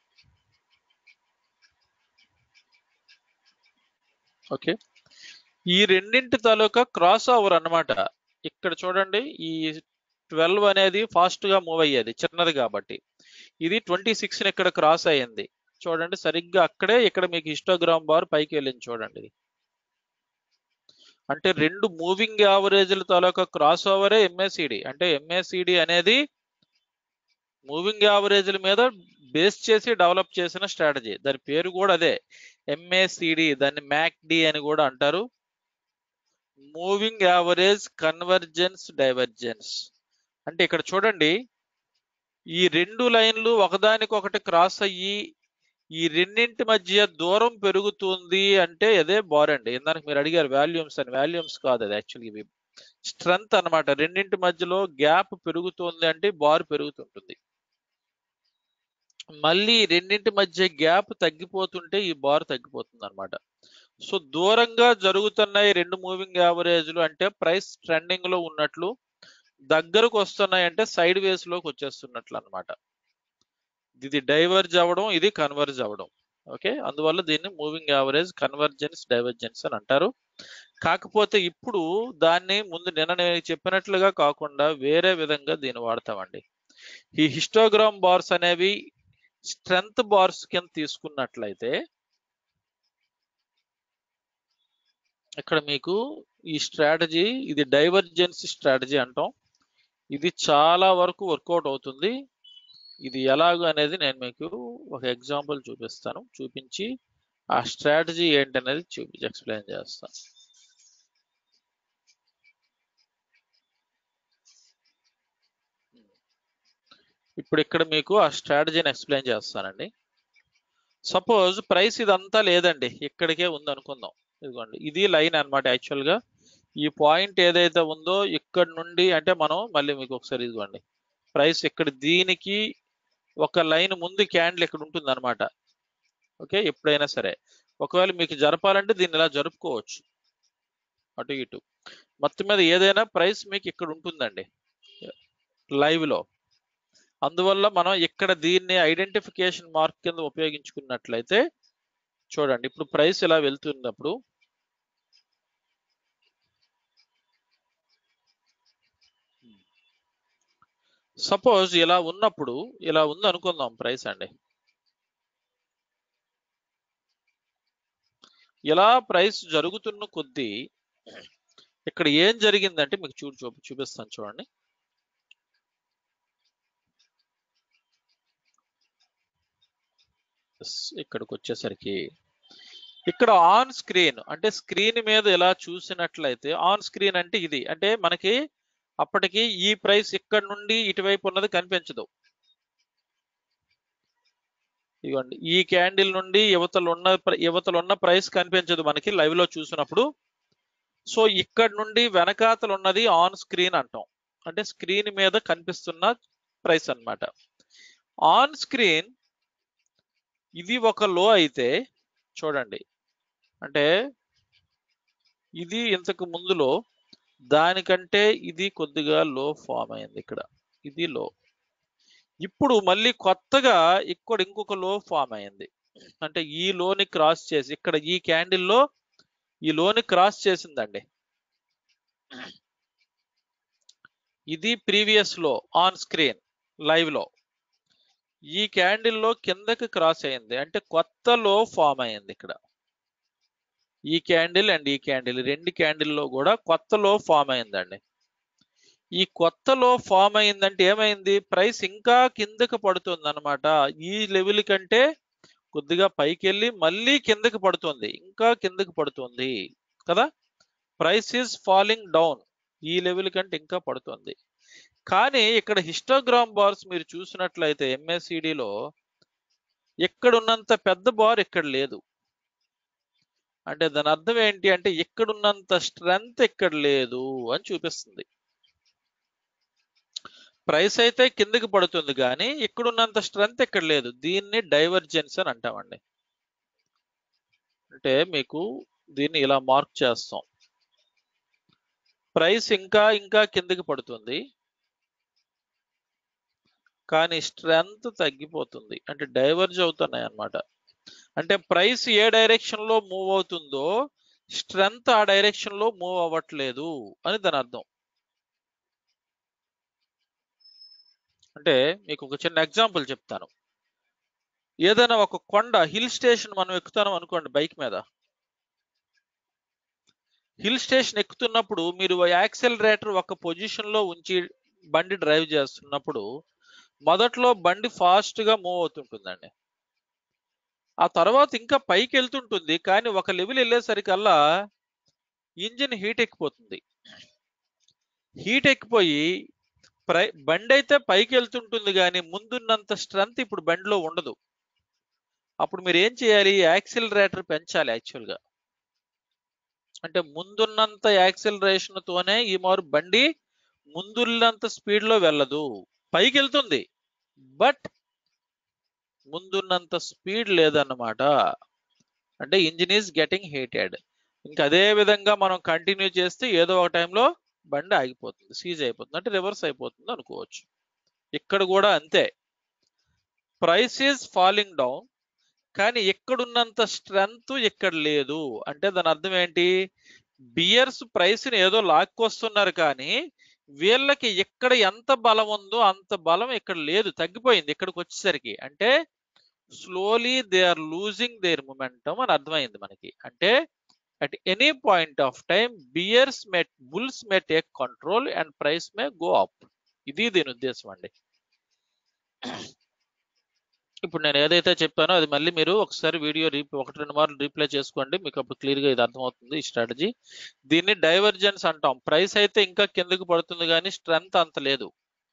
Speaker 1: okay ఈ రెండింటి తాలూకా క్రాస్ ఓవర్ అన్నమాట ఇక్కడ చూడండి ఈ ట్వెల్వ్ అనేది ఫాస్ట్ గా మూవ్ అయ్యేది చిన్నది కాబట్టి ఇది ట్వంటీ సిక్స్ ఇక్కడ క్రాస్ అయ్యింది చూడండి సరిగ్గా అక్కడే ఇక్కడ మీకు హిస్టోగ్రామ్ బార్ పైకి వెళ్ళింది చూడండి ఇది అంటే రెండు మూవింగ్ యావరేజ్ల తాలూకా క్రాస్ ఓవరే ఎంఏసిడి అంటే ఎంఏసిడి అనేది మూవింగ్ యావరేజ్ల మీద బేస్ చేసి డెవలప్ చేసిన స్ట్రాటజీ దాని పేరు కూడా అదే ఎంఏసిడి దాన్ని మ్యాక్డి అని కూడా అంటారు మూవింగ్ యావరేజ్ కన్వర్జెన్స్ డైవర్జెన్స్ అంటే ఇక్కడ చూడండి ఈ రెండు లైన్లు ఒకదానికొకటి క్రాస్ అయ్యి ఈ రెండింటి మధ్య దూరం పెరుగుతుంది అంటే అదే బార్ అండి ఇందాక మీరు అడిగారు వాల్యూమ్స్ అని వాల్యూమ్స్ కాదు అది యాక్చువల్గా ఇవి స్ట్రెంగ్త్ అన్నమాట రెండింటి మధ్యలో గ్యాప్ పెరుగుతుంది అంటే బార్ పెరుగుతుంటుంది మళ్ళీ రెండింటి మధ్య గ్యాప్ తగ్గిపోతుంటే ఈ బార్ తగ్గిపోతుంది అనమాట సో దూరంగా జరుగుతున్నాయి రెండు మూవింగ్ యావరేజ్లు అంటే ప్రైస్ ట్రెండింగ్ లో ఉన్నట్లు దగ్గరకు వస్తున్నాయి అంటే సైడ్ వేస్ లోకి వచ్చేస్తున్నట్లు అనమాట ఇది డైవర్జ్ అవ్వడం ఇది కన్వర్జ్ అవ్వడం ఓకే అందువల్ల దీన్ని మూవింగ్ యావరేజ్ కన్వర్జెన్స్ డైవర్జెన్స్ అని అంటారు కాకపోతే ఇప్పుడు దాన్ని ముందు నిన్న నేను చెప్పినట్లుగా కాకుండా వేరే విధంగా దీన్ని వాడతామండి ఈ హిస్టోగ్రామ్ బార్స్ అనేవి స్ట్రెంగ్త్ బార్స్ కింద తీసుకున్నట్లయితే ఇక్కడ మీకు ఈ స్ట్రాటజీ ఇది డైవర్జెన్స్ స్ట్రాటజీ అంటాం ఇది చాలా వరకు వర్కౌట్ అవుతుంది ఇది ఎలాగ అనేది నేను మీకు ఒక ఎగ్జాంపుల్ చూపిస్తాను చూపించి ఆ స్ట్రాటజీ ఏంటనేది చూపించి ఎక్స్ప్లెయిన్ చేస్తాను ఇప్పుడు ఇక్కడ మీకు ఆ స్ట్రాటజీని ఎక్స్ప్లెయిన్ చేస్తానండి సపోజ్ ప్రైస్ ఇదంతా లేదండి ఇక్కడికే ఉంది అనుకుందాం ఇదిగోండి ఇది లైన్ అనమాట యాక్చువల్గా ఈ పాయింట్ ఏదైతే ఉందో ఇక్కడ నుండి అంటే మనం మళ్ళీ మీకు ఒకసారి ఇదిగోండి ప్రైస్ ఇక్కడ దీనికి ఒక లైన్ ముందు క్యాండిల్ ఇక్కడ ఉంటుంది అనమాట ఓకే ఎప్పుడైనా సరే ఒకవేళ మీకు జరపాలంటే దీన్ని ఇలా జరుపుకోవచ్చు అటు ఇటు మొత్తం మీద ఏదైనా ప్రైస్ మీకు ఇక్కడ ఉంటుందండి లైవ్ లో అందువల్ల మనం ఇక్కడ దీన్ని ఐడెంటిఫికేషన్ మార్క్ కింద ఉపయోగించుకున్నట్లయితే చూడండి ఇప్పుడు ప్రైస్ ఇలా వెళ్తున్నప్పుడు సపోజ్ ఇలా ఉన్నప్పుడు ఇలా ఉంది అనుకుందాం ప్రైస్ అండి ఇలా ప్రైస్ జరుగుతున్న కొద్దీ ఇక్కడ ఏం జరిగిందంటే మీకు చూడు చూ చూపిస్తాను చూడండి ఇక్కడికి వచ్చేసరికి ఇక్కడ ఆన్ స్క్రీన్ అంటే స్క్రీన్ మీద ఇలా చూసినట్లయితే ఆన్ స్క్రీన్ అంటే ఇది అంటే మనకి అప్పటికి ఈ ప్రైస్ ఇక్కడ నుండి ఇటువైపు ఉన్నది కనిపించదు ఇదిగోండి ఈ క్యాండిల్ నుండి యువతలు ఉన్న ప్ర- యువతలు ఉన్న ప్రైస్ కనిపించదు మనకి లైవ్ లో చూసినప్పుడు సో ఇక్కడ నుండి వెనకాతలు ఉన్నది ఆన్ స్క్రీన్ అంటాం అంటే స్క్రీన్ మీద కనిపిస్తున్న ప్రైస్ అన్నమాట ఆన్ స్క్రీన్ ఇది ఒక లో అయితే చూడండి అంటే ఇది ఇంతకు ముందులో దానికంటే ఇది కొద్దిగా లో ఫామ్ అయింది ఇక్కడ ఇది లో ఇప్పుడు మళ్ళీ కొత్తగా ఇక్కడ ఇంకొక లో ఫామ్ అయింది అంటే ఈ లోని క్రాస్ చేసి ఇక్కడ ఈ క్యాండిల్ లో ఈ లోని క్రాస్ చేసిందండి ఇది ప్రీవియస్ లో ఆన్ స్క్రీన్ లైవ్ లో ఈ క్యాండిల్ లో కిందకి క్రాస్ అయింది అంటే కొత్త లో ఫామ్ అయింది ఇక్కడ ఈ క్యాండిల్ అండ్ ఈ క్యాండిల్ రెండు క్యాండిల్ లో కూడా కొత్త లో ఫామ్ అయిందండి ఈ కొత్త లో ఫామ్ అయిందంటే ఏమైంది ప్రైస్ ఇంకా కిందకి పడుతుంది అనమాట ఈ లెవెల్ కంటే కొద్దిగా పైకి వెళ్ళి మళ్ళీ కిందకి పడుతుంది ఇంకా కిందకి పడుతుంది కదా ప్రైస్ ఈజ్ ఫాలింగ్ డౌన్ ఈ లెవెల్ కంటే ఇంకా పడుతుంది కానీ ఇక్కడ హిస్టోగ్రామ్ బార్స్ మీరు చూసినట్లయితే MACD లో ఇక్కడ ఉన్నంత పెద్ద బార్ ఇక్కడ లేదు అంటే దాని అర్థం ఏంటి అంటే ఇక్కడ ఉన్నంత స్ట్రెంగ్త్ ఇక్కడ లేదు అని చూపిస్తుంది ప్రైస్ అయితే కిందకి పడుతుంది కానీ ఇక్కడ ఉన్నంత స్ట్రెంగ్త్ ఇక్కడ లేదు దీన్ని డైవర్జెన్స్ అని అంటామండి అంటే మీకు దీన్ని ఇలా మార్క్ చేస్తాం ప్రైస్ ఇంకా ఇంకా కిందకి పడుతుంది కానీ స్ట్రెంగ్త్ తగ్గిపోతుంది అంటే డైవర్జ్ అవుతున్నాయి అన్నమాట అంటే ప్రైస్ ఏ డైరెక్షన్ లో మూవ్ అవుతుందో స్ట్రెంగ్త్ ఆ డైరెక్షన్ లో మూవ్ అవ్వట్లేదు అని దాని అర్థం అంటే మీకు ఒక చిన్న ఎగ్జాంపుల్ చెప్తాను ఏదైనా ఒక కొండ హిల్ స్టేషన్ మనం ఎక్కుతాం అనుకోండి బైక్ మీద హిల్ స్టేషన్ ఎక్కుతున్నప్పుడు మీరు యాక్సెలరేటర్ ఒక పొజిషన్ లో ఉంచి బండి డ్రైవ్ చేస్తున్నప్పుడు మొదట్లో బండి ఫాస్ట్ గా మూవ్ అవుతుంటుందండి ఆ తర్వాత ఇంకా పైకి వెళ్తుంటుంది కానీ ఒక లెవెల్ వెళ్ళేసరికల్లా ఇంజిన్ హీట్ ఎక్కిపోతుంది హీట్ ఎక్కిపోయి ప్రై బండి అయితే పైకి వెళ్తుంటుంది కానీ ముందున్నంత స్ట్రెంగ్త్ ఇప్పుడు బండిలో ఉండదు అప్పుడు మీరు ఏం చేయాలి యాక్సిలరేటర్ పెంచాలి యాక్చువల్గా అంటే ముందున్నంత యాక్సిలరేషన్ తోనే ఈ మారు బండి ముందున్నంత స్పీడ్ లో వెళ్ళదు పైకి వెళ్తుంది బట్ ముందున్నంత స్పీడ్ లేదన్నమాట అంటే ఇంజిన్ ఈజ్ గెటింగ్ హీటెడ్ ఇంకా అదే విధంగా మనం కంటిన్యూ చేస్తే ఏదో ఒక టైంలో బండి ఆగిపోతుంది సీజ్ అయిపోతుంది అంటే రివర్స్ అయిపోతుంది అనుకోవచ్చు ఇక్కడ కూడా అంతే ప్రైస్ ఈజ్ ఫాలింగ్ డౌన్ కానీ ఎక్కడున్నంత స్ట్రెంగ్త్ ఇక్కడ లేదు అంటే దాని అర్థం ఏంటి బియర్స్ ప్రైస్ ని ఏదో లాక్కొస్తున్నారు కానీ వీళ్ళకి ఎక్కడ ఎంత బలం ఉందో అంత బలం ఇక్కడ లేదు తగ్గిపోయింది ఇక్కడికి వచ్చేసరికి అంటే slowly they are losing their momentum అని అర్థమైంది మనకి అంటే at any point of time bears may bulls may take control and price may go up ఇది దీని ఉద్దేశం అండి ఇప్పుడు నేను ఏదైతే చెప్పానో అది మళ్ళీ మీరు ఒకసారి వీడియో రీ ఒకటి రెండు మార్లు రీప్లే చేసుకోండి మీకు అప్పుడు క్లియర్ గా ఇది అర్థమవుతుంది ఈ స్ట్రాటజీ దీన్ని డైవర్జెన్స్ అంటాం ప్రైస్ అయితే ఇంకా కిందకి పడుతుంది కానీ స్ట్రెంగ్త్ అంత లేదు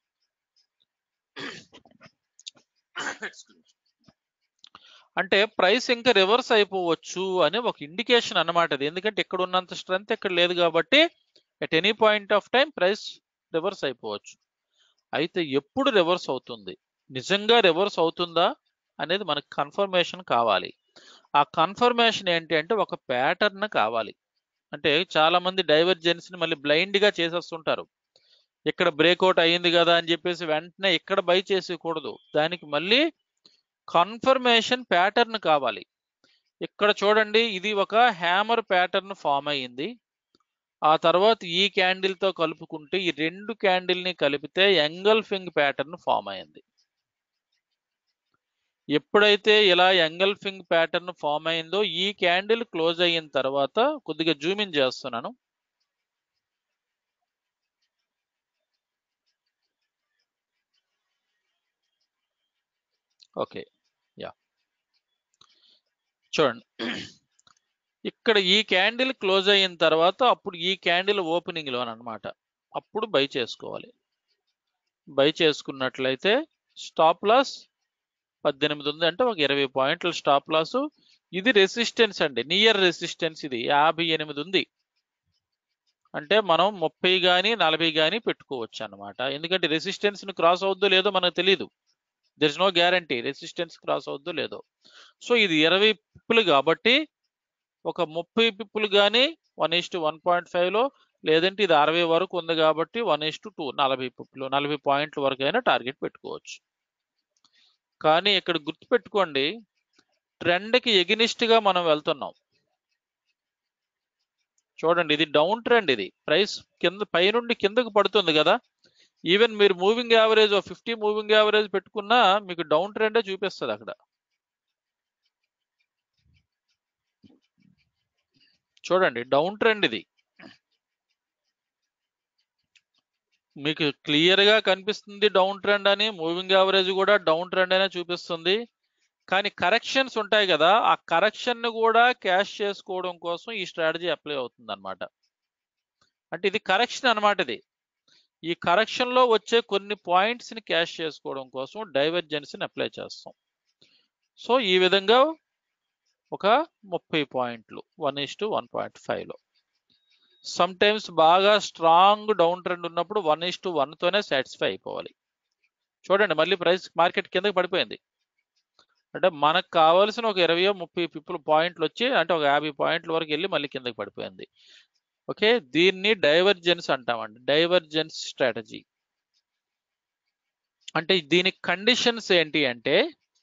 Speaker 1: అంటే ప్రైస్ ఇంకా రివర్స్ అయిపోవచ్చు అని ఒక ఇండికేషన్ అన్నమాట అది ఎందుకంటే ఇక్కడ ఉన్నంత స్ట్రెంగ్త్ ఇక్కడ లేదు కాబట్టి at any point of time price reverse అయిపోవచ్చు అయితే ఎప్పుడు రివర్స్ అవుతుంది నిజంగా రివర్స్ అవుతుందా అనేది మనకు కన్ఫర్మేషన్ కావాలి ఆ కన్ఫర్మేషన్ ఏంటి అంటే ఒక ప్యాటర్న్ కావాలి అంటే చాలా మంది డైవర్జెన్స్ ని మళ్ళీ బ్లైండ్ గా చేసేస్తుంటారు ఇక్కడ బ్రేక్అవుట్ అయ్యింది కదా అని చెప్పేసి వెంటనే ఇక్కడ బై చేసేయకూడదు దానికి మళ్ళీ కన్ఫర్మేషన్ ప్యాటర్న్ కావాలి ఇక్కడ చూడండి ఇది ఒక హ్యామర్ ప్యాటర్న్ ఫామ్ అయ్యింది ఆ తర్వాత ఈ క్యాండిల్ తో కలుపుకుంటే ఈ రెండు క్యాండిల్ ని కలిపితే ఎంగల్ఫింగ్ ప్యాటర్న్ ఫామ్ అయింది ఎప్పుడైతే ఇలా ఎంగల్ఫింగ్ ప్యాటర్న్ ఫామ్ అయిందో ఈ క్యాండిల్ క్లోజ్ అయిన తర్వాత కొద్దిగా జూమ్ ఇన్ చేస్తున్నాను ఓకే యా చూడండి ఇక్కడ ఈ క్యాండిల్ క్లోజ్ అయిన తర్వాత అప్పుడు ఈ క్యాండిల్ ఓపెనింగ్ లో అన్నమాట అప్పుడు బై చేసుకోవాలి బై చేసుకున్నట్లయితే స్టాప్ లాస్ పద్దెనిమిది ఉంది అంటే ఒక ఇరవై పాయింట్ల స్టాప్ లాస్ ఇది రెసిస్టెన్స్ అండి నియర్ రెసిస్టెన్స్ ఇది యాభై ఎనిమిది ఉంది అంటే మనం ముప్పై కానీ నలభై కానీ పెట్టుకోవచ్చు అన్నమాట ఎందుకంటే రెసిస్టెన్స్ ని క్రాస్ అవుద్దో లేదో మనకు తెలియదు there is no guarantee resistance cross అవుద్దో లేదో సో ఇది ఇరవై పిప్పులు కాబట్టి ఒక ముప్పై పిప్పులు కానీ one is to one point ఫైవ్లో లేదంటే ఇది అరవై వరకు ఉంది కాబట్టి వన్ ఇస్ టు టూ నలభై పిప్పులు నలభై పాయింట్ల వరకు అయినా టార్గెట్ పెట్టుకోవచ్చు కానీ ఇక్కడ గుర్తుపెట్టుకోండి ట్రెండ్కి ఎగినిస్ట్గా మనం వెళ్తున్నాం చూడండి ఇది డౌన్ ట్రెండ్ ఇది ప్రైస్ కింద పైనుండి కిందకు పడుతుంది కదా ఈవెన్ మీరు moving average fifty moving average పెట్టుకున్నా మీకు డౌన్ ట్రెండే చూపిస్తుంది అక్కడ చూడండి డౌన్ ట్రెండ్ ఇది మీకు క్లియర్ గా కనిపిస్తుంది డౌన్ ట్రెండ్ అని మూవింగ్ యావరేజ్ కూడా డౌన్ ట్రెండ్ అనే చూపిస్తుంది కానీ కరెక్షన్స్ ఉంటాయి కదా ఆ కరెక్షన్ ని కూడా క్యాష్ చేసుకోవడం కోసం ఈ స్ట్రాటజీ అప్లై అవుతుంది అనమాట అంటే ఇది కరెక్షన్ అన్నమాట ఇది ఈ కరెక్షన్ లో వచ్చే కొన్ని పాయింట్స్ ని క్యాష్ చేసుకోవడం కోసం డైవర్జెన్స్ ని అప్లై చేస్తాం సో ఈ విధంగా ఒక ముప్పై పాయింట్లు one is to one point ఫైవ్లో సమ్ టైమ్స్ బాగా స్ట్రాంగ్ డౌన్ ట్రెండ్ ఉన్నప్పుడు వన్ ఇస్ టు వన్తోనే సాటిస్ఫై అయిపోవాలి చూడండి మళ్ళీ ప్రైస్ మార్కెట్ కిందకి పడిపోయింది అంటే మనకు కావాల్సిన ఒక ఇరవై ముప్పై పిప్పులు పాయింట్లు వచ్చి అంటే ఒక యాభై పాయింట్ల వరకు వెళ్ళి మళ్ళీ కిందకి పడిపోయింది ఓకే దీన్ని డైవర్జెన్స్ అంటామండి డైవర్జెన్స్ స్ట్రాటజీ అంటే దీని కండిషన్స్ ఏంటి అంటే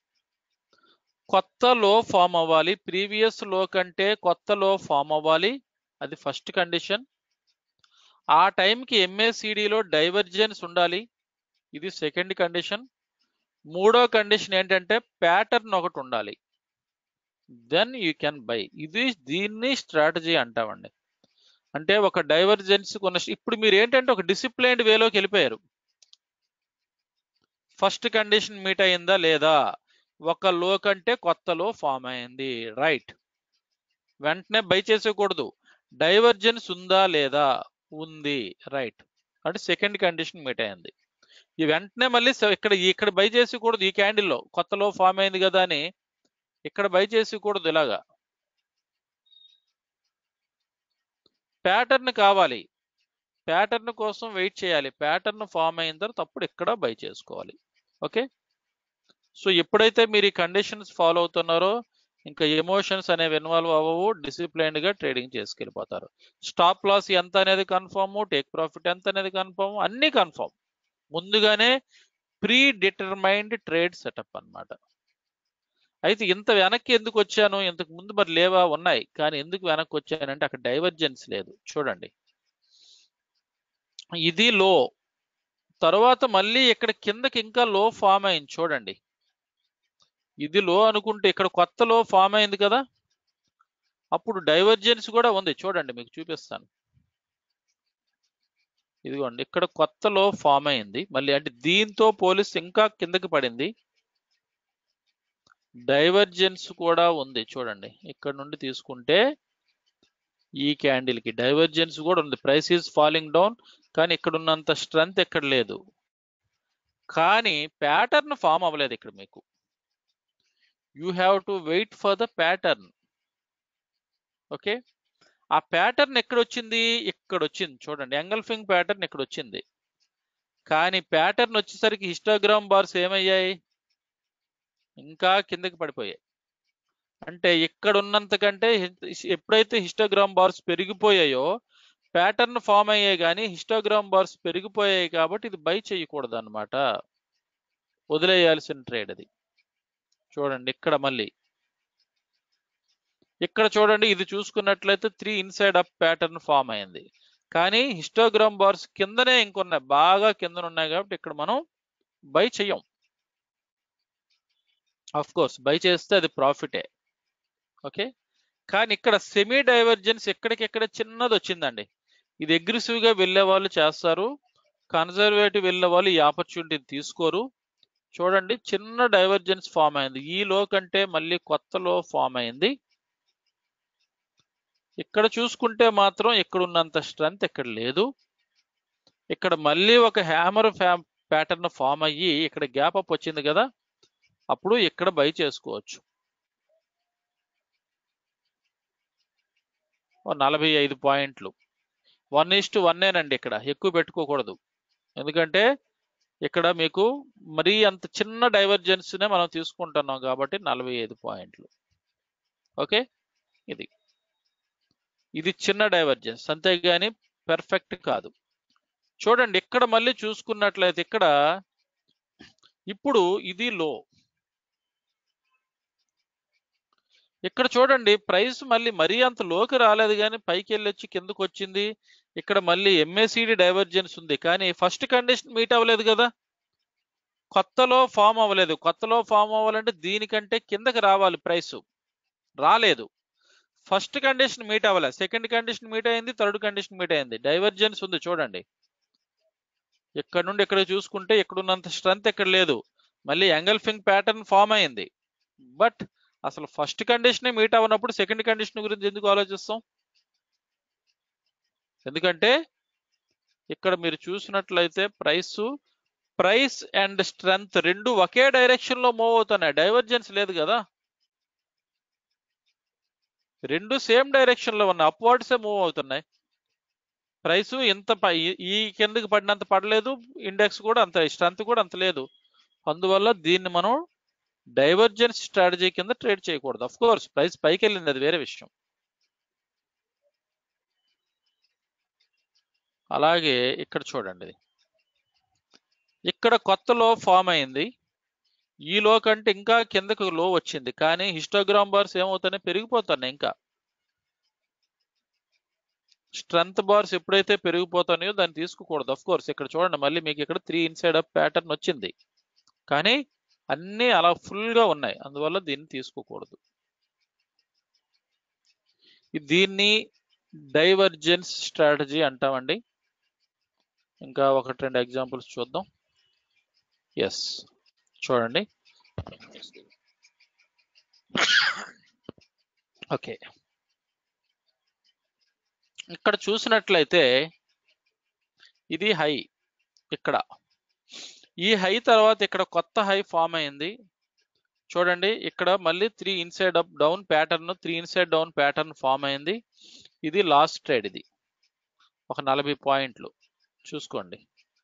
Speaker 1: కొత్త లో ఫామ్ అవ్వాలి ప్రీవియస్ లో కంటే కొత్త లో ఫామ్ అవ్వాలి అది ఫస్ట్ కండిషన్ ఆ టైంకి ఎంఏసిడిలో డైవర్జెన్స్ ఉండాలి ఇది సెకండ్ కండిషన్ మూడో కండిషన్ ఏంటంటే ప్యాటర్న్ ఒకటి ఉండాలి దెన్ యూ కెన్ బై ఇది దీన్ని స్ట్రాటజీ అంటామండి అంటే ఒక డైవర్జెన్స్ కొన్న ఇప్పుడు మీరు ఏంటంటే ఒక డిసిప్లైన్డ్ వేలోకి వెళ్ళిపోయారు ఫస్ట్ కండిషన్ మీట్ అయిందా లేదా ఒక లో కంటే కొత్తలో ఫామ్ అయింది రైట్ వెంటనే బై చేసేయకూడదు డైవర్జెన్స్ ఉందా లేదా ఉంది రైట్ అంటే సెకండ్ కండిషన్ మీట్ అయింది ఈ వెంటనే మళ్ళీ స- ఇక్కడ ఇక్కడ బై చేసేయకూడదు ఈ క్యాండిల్లో కొత్తలో ఫామ్ అయింది కదా అని ఇక్కడ బై చేసేయకూడదు ఇలాగా ప్యాటర్న్ కావాలి ప్యాటర్న్ కోసం వెయిట్ చేయాలి ప్యాటర్న్ ఫామ్ అయిన తర్వాత అప్పుడు ఇక్కడ బై చేసుకోవాలి ఓకే సో ఎప్పుడైతే మీరు ఈ కండిషన్స్ ఫాలో అవుతున్నారో ఇంకా ఎమోషన్స్ అనేవి ఇన్వాల్వ్ అవ్వవు డిసిప్లైన్డ్ గా ట్రేడింగ్ చేసుకెళ్ళిపోతారు స్టాప్ లాస్ ఎంత అనేది కన్ఫర్మ్ టేక్ ప్రాఫిట్ ఎంత అనేది కన్ఫర్మ్ అన్ని కన్ఫర్మ్ ముందుగానే ప్రీ డిటర్మైన్డ్ ట్రేడ్ సెటప్ అన్నమాట అయితే ఇంత వెనక్కి ఎందుకు వచ్చాను ఇంతకు ముందు మరి లేవా ఉన్నాయి కానీ ఎందుకు వెనక్కి వచ్చానంటే అక్కడ డైవర్జెన్స్ లేదు చూడండి ఇది లో తర్వాత మళ్ళీ ఇక్కడ కిందకి ఇంకా లో ఫామ్ అయింది చూడండి ఇది లో అనుకుంటే ఇక్కడ కొత్త లో ఫామ్ అయింది కదా అప్పుడు డైవర్జెన్స్ కూడా ఉంది చూడండి మీకు చూపిస్తాను ఇదిగోండి ఇక్కడ కొత్త లో ఫామ్ అయింది మళ్ళీ అంటే దీంతో పోలిస్తే ఇంకా కిందకి పడింది డైవర్జెన్స్ కూడా ఉంది చూడండి ఇక్కడ నుండి తీసుకుంటే ఈ క్యాండిల్ కి డైవర్జెన్స్ కూడా ఉంది ప్రైస్ ఈజ్ ఫాలింగ్ డౌన్ కానీ ఇక్కడ ఉన్నంత స్ట్రెంగ్త్ ఎక్కడ లేదు కానీ ప్యాటర్న్ ఫామ్ అవ్వలేదు ఇక్కడ మీకు you have to wait for the pattern okay ఆ ప్యాటర్న్ ఎక్కడ వచ్చింది ఇక్కడ వచ్చింది చూడండి ఎంగల్ఫింగ్ ప్యాటర్న్ ఇక్కడ వచ్చింది కానీ ప్యాటర్న్ వచ్చేసరికి హిస్టోగ్రామ్ బార్స్ ఏమయ్యాయి ఇంకా కిందకి పడిపోయాయి అంటే ఇక్కడ ఉన్నంత కంటే హి- ఎప్పుడైతే హిస్టోగ్రామ్ బార్స్ పెరిగిపోయాయో ప్యాటర్న్ ఫామ్ అయ్యాయి కానీ హిస్టోగ్రామ్ బార్స్ పెరిగిపోయాయి కాబట్టి ఇది బై చేయకూడదు అనమాట వదిలేయాల్సిన ట్రేడ్ అది చూడండి ఇక్కడ మళ్ళీ ఇక్కడ చూడండి ఇది చూసుకున్నట్లయితే three inside up pattern form అయింది కానీ హిస్టోగ్రామ్ బార్స్ కిందనే ఇంకొన్నాయి బాగా కిందన ఉన్నాయి కాబట్టి ఇక్కడ మనం బై చెయ్యం అఫ్ కోర్స్ బై చేస్తే అది ప్రాఫిటే ఓకే కానీ ఇక్కడ సెమీ డైవర్జెన్స్ ఎక్కడికెక్కడ చిన్నది వచ్చిందండి ఇది అగ్రెసివ్ గా వెళ్ళే వాళ్ళు చేస్తారు కన్జర్వేటివ్ వెళ్ళే వాళ్ళు ఈ ఆపర్చునిటీ తీసుకోరు చూడండి చిన్న డైవర్జెన్స్ ఫామ్ అయింది ఈ లో కంటే మళ్ళీ కొత్త లో ఫామ్ అయింది ఇక్కడ చూసుకుంటే మాత్రం ఇక్కడ ఉన్నంత స్ట్రెంత్ ఇక్కడ లేదు ఇక్కడ మళ్ళీ ఒక హ్యామర్ ఫ్యామ్ ప్యాటర్న్ ఫామ్ అయ్యి ఇక్కడ గ్యాప్ అప్ వచ్చింది కదా అప్పుడు ఇక్కడ బై చేసుకోవచ్చు ఓ నలభై ఐదు పాయింట్లు వన్ ఈస్ టు వన్నేనండి ఇక్కడ ఎక్కువ పెట్టుకోకూడదు ఎందుకంటే ఇక్కడ మీకు మరీ అంత చిన్న డైవర్జెన్స్నే మనం తీసుకుంటున్నాం కాబట్టి నలభై ఐదు పాయింట్లు ఓకే ఇది ఇది చిన్న డైవర్జెన్స్ అంతేగాని పెర్ఫెక్ట్ కాదు చూడండి ఇక్కడ మళ్ళీ చూసుకున్నట్లయితే ఇక్కడ ఇప్పుడు ఇది లో ఇక్కడ చూడండి ప్రైస్ మళ్ళీ మరీ అంత లోకి రాలేదు కానీ పైకి వెళ్ళి వచ్చి కిందకు వచ్చింది ఇక్కడ మళ్ళీ ఎంఏసిడి డైవర్జెన్స్ ఉంది కానీ ఫస్ట్ కండిషన్ మీట్ అవ్వలేదు కదా కొత్తలో ఫామ్ అవ్వలేదు కొత్తలో ఫామ్ అవ్వాలంటే దీనికంటే కిందకి రావాలి ప్రైస్ రాలేదు ఫస్ట్ కండిషన్ మీట్ అవ్వలేదు సెకండ్ కండిషన్ మీట్ అయింది థర్డ్ కండిషన్ మీట్ అయింది డైవర్జెన్స్ ఉంది చూడండి ఇక్కడ నుండి ఇక్కడ చూసుకుంటే ఇక్కడ ఉన్నంత స్ట్రెంత్ ఇక్కడ లేదు మళ్ళీ ఎంగల్ఫింగ్ ప్యాటర్న్ ఫామ్ అయింది బట్ అసలు ఫస్ట్ కండిషన్ మీట్ అవ్వనప్పుడు సెకండ్ కండిషన్ గురించి ఎందుకు ఆలోచిస్తాం ఎందుకంటే ఇక్కడ మీరు చూసినట్లయితే ప్రైస్ ప్రైస్ అండ్ స్ట్రెంగ్త్ రెండు ఒకే డైరెక్షన్ లో మూవ్ అవుతున్నాయి డైవర్జెన్స్ లేదు కదా రెండు సేమ్ డైరెక్షన్ లో ఉన్నాయి అప్వర్డ్సే మూవ్ అవుతున్నాయి ప్రైస్ ఇంత ప- ఈ- ఈ కిందకి పడినంత పడలేదు ఇండెక్స్ కూడా అంత స్ట్రెంత్ కూడా అంత లేదు అందువల్ల దీన్ని మనం డైవర్జెన్స్ స్ట్రాటజీ కింద ట్రేడ్ చేయకూడదు అఫ్ కోర్స్ ప్రైస్ పైకి వెళ్ళింది అది వేరే విషయం అలాగే ఇక్కడ చూడండి ఇది. ఇక్కడ కొత్త లో ఫామ్ అయింది ఈ లో కంటే ఇంకా కిందకు లో వచ్చింది కానీ హిస్టోగ్రామ్ బార్స్ ఏమవుతున్నాయి పెరిగిపోతున్నాయి ఇంకా స్ట్రెంత్ బార్స్ ఎప్పుడైతే పెరిగిపోతాయో దాన్ని తీసుకోకూడదు అఫ్ కోర్స్ ఇక్కడ చూడండి మళ్ళీ మీకు ఇక్కడ త్రీ ఇన్సైడ్ అప్ ప్యాటర్న్ వచ్చింది కానీ అన్నీ అలా full గా ఉన్నాయి అందువల్ల దీన్ని తీసుకోకూడదు ఈ- దీన్ని డైవర్జెన్స్ స్ట్రాటజీ అంటామండి ఇంకా ఒకటి రెండు ఎగ్జాంపుల్స్ చూద్దాం ఎస్ చూడండి ఓకే ఇక్కడ చూసినట్లయితే ఇది హై ఇక్కడ ఈ హై తర్వాత ఇక్కడ కొత్త హై ఫామ్ అయింది చూడండి ఇక్కడ మళ్ళీ three inside up down pattern three inside down pattern form అయింది ఇది లాస్ట్ ట్రేడ్ ఇది ఒక నలభై పాయింట్లు చూసుకోండి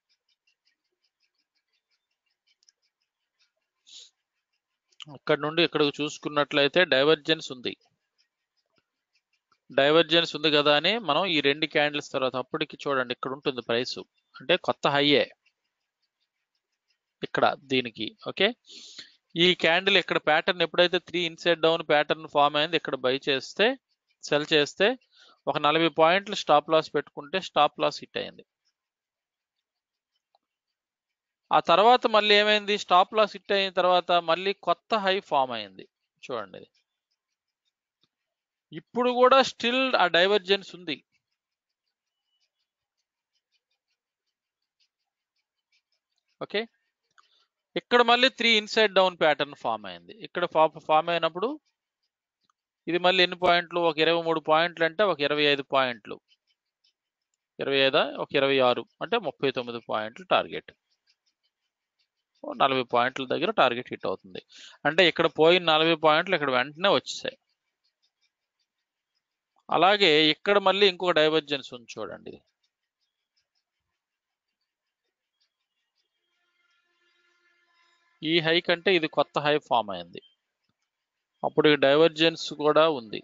Speaker 1: ఇక్కడ నుండి ఇక్కడికి చూసుకున్నట్లయితే డైవర్జెన్స్ ఉంది డైవర్జెన్స్ ఉంది కదా అని మనం ఈ రెండు క్యాండిల్స్ తర్వాత అప్పటికి చూడండి ఇక్కడ ఉంటుంది ప్రైస్ అంటే కొత్త హైయే ఇక్కడ దీనికి ఓకే ఈ క్యాండిల్ ఇక్కడ ప్యాటర్న్ ఎప్పుడైతే three inside down pattern form అయింది ఇక్కడ బై చేస్తే సెల్ చేస్తే ఒక నలభై పాయింట్లు స్టాప్ లాస్ పెట్టుకుంటే స్టాప్ లాస్ హిట్ అయింది ఆ తర్వాత మళ్ళీ ఏమైంది స్టాప్ లాస్ హిట్ అయిన తర్వాత మళ్ళీ కొత్త హై ఫామ్ అయింది చూడండి ఇది. ఇప్పుడు కూడా స్టిల్ ఆ డైవర్జెన్స్ ఉంది ఓకే ఇక్కడ మళ్ళీ three inside down pattern form అయింది ఇక్కడ ఫామ్ అయినప్పుడు ఇది మళ్ళీ ఎన్ని పాయింట్లు ఒక ఇరవై మూడు పాయింట్లు అంటే ఒక ఇరవై ఐదు పాయింట్లు ఇరవై ఐదా ఒక ఇరవై ఆరు అంటే ముప్పై తొమ్మిది పాయింట్లు టార్గెట్ ఓ నలభై పాయింట్ల దగ్గర టార్గెట్ హిట్ అవుతుంది అంటే ఇక్కడ పోయిన నలభై పాయింట్లు ఇక్కడ వెంటనే వచ్చేసాయి అలాగే ఇక్కడ మళ్ళీ ఇంకొక డైవర్జెన్స్ ఉంది చూడండి ఇది. ఈ హై కంటే ఇది కొత్త హై ఫామ్ అయింది అప్పుడు ఈ డైవర్జెన్స్ కూడా ఉంది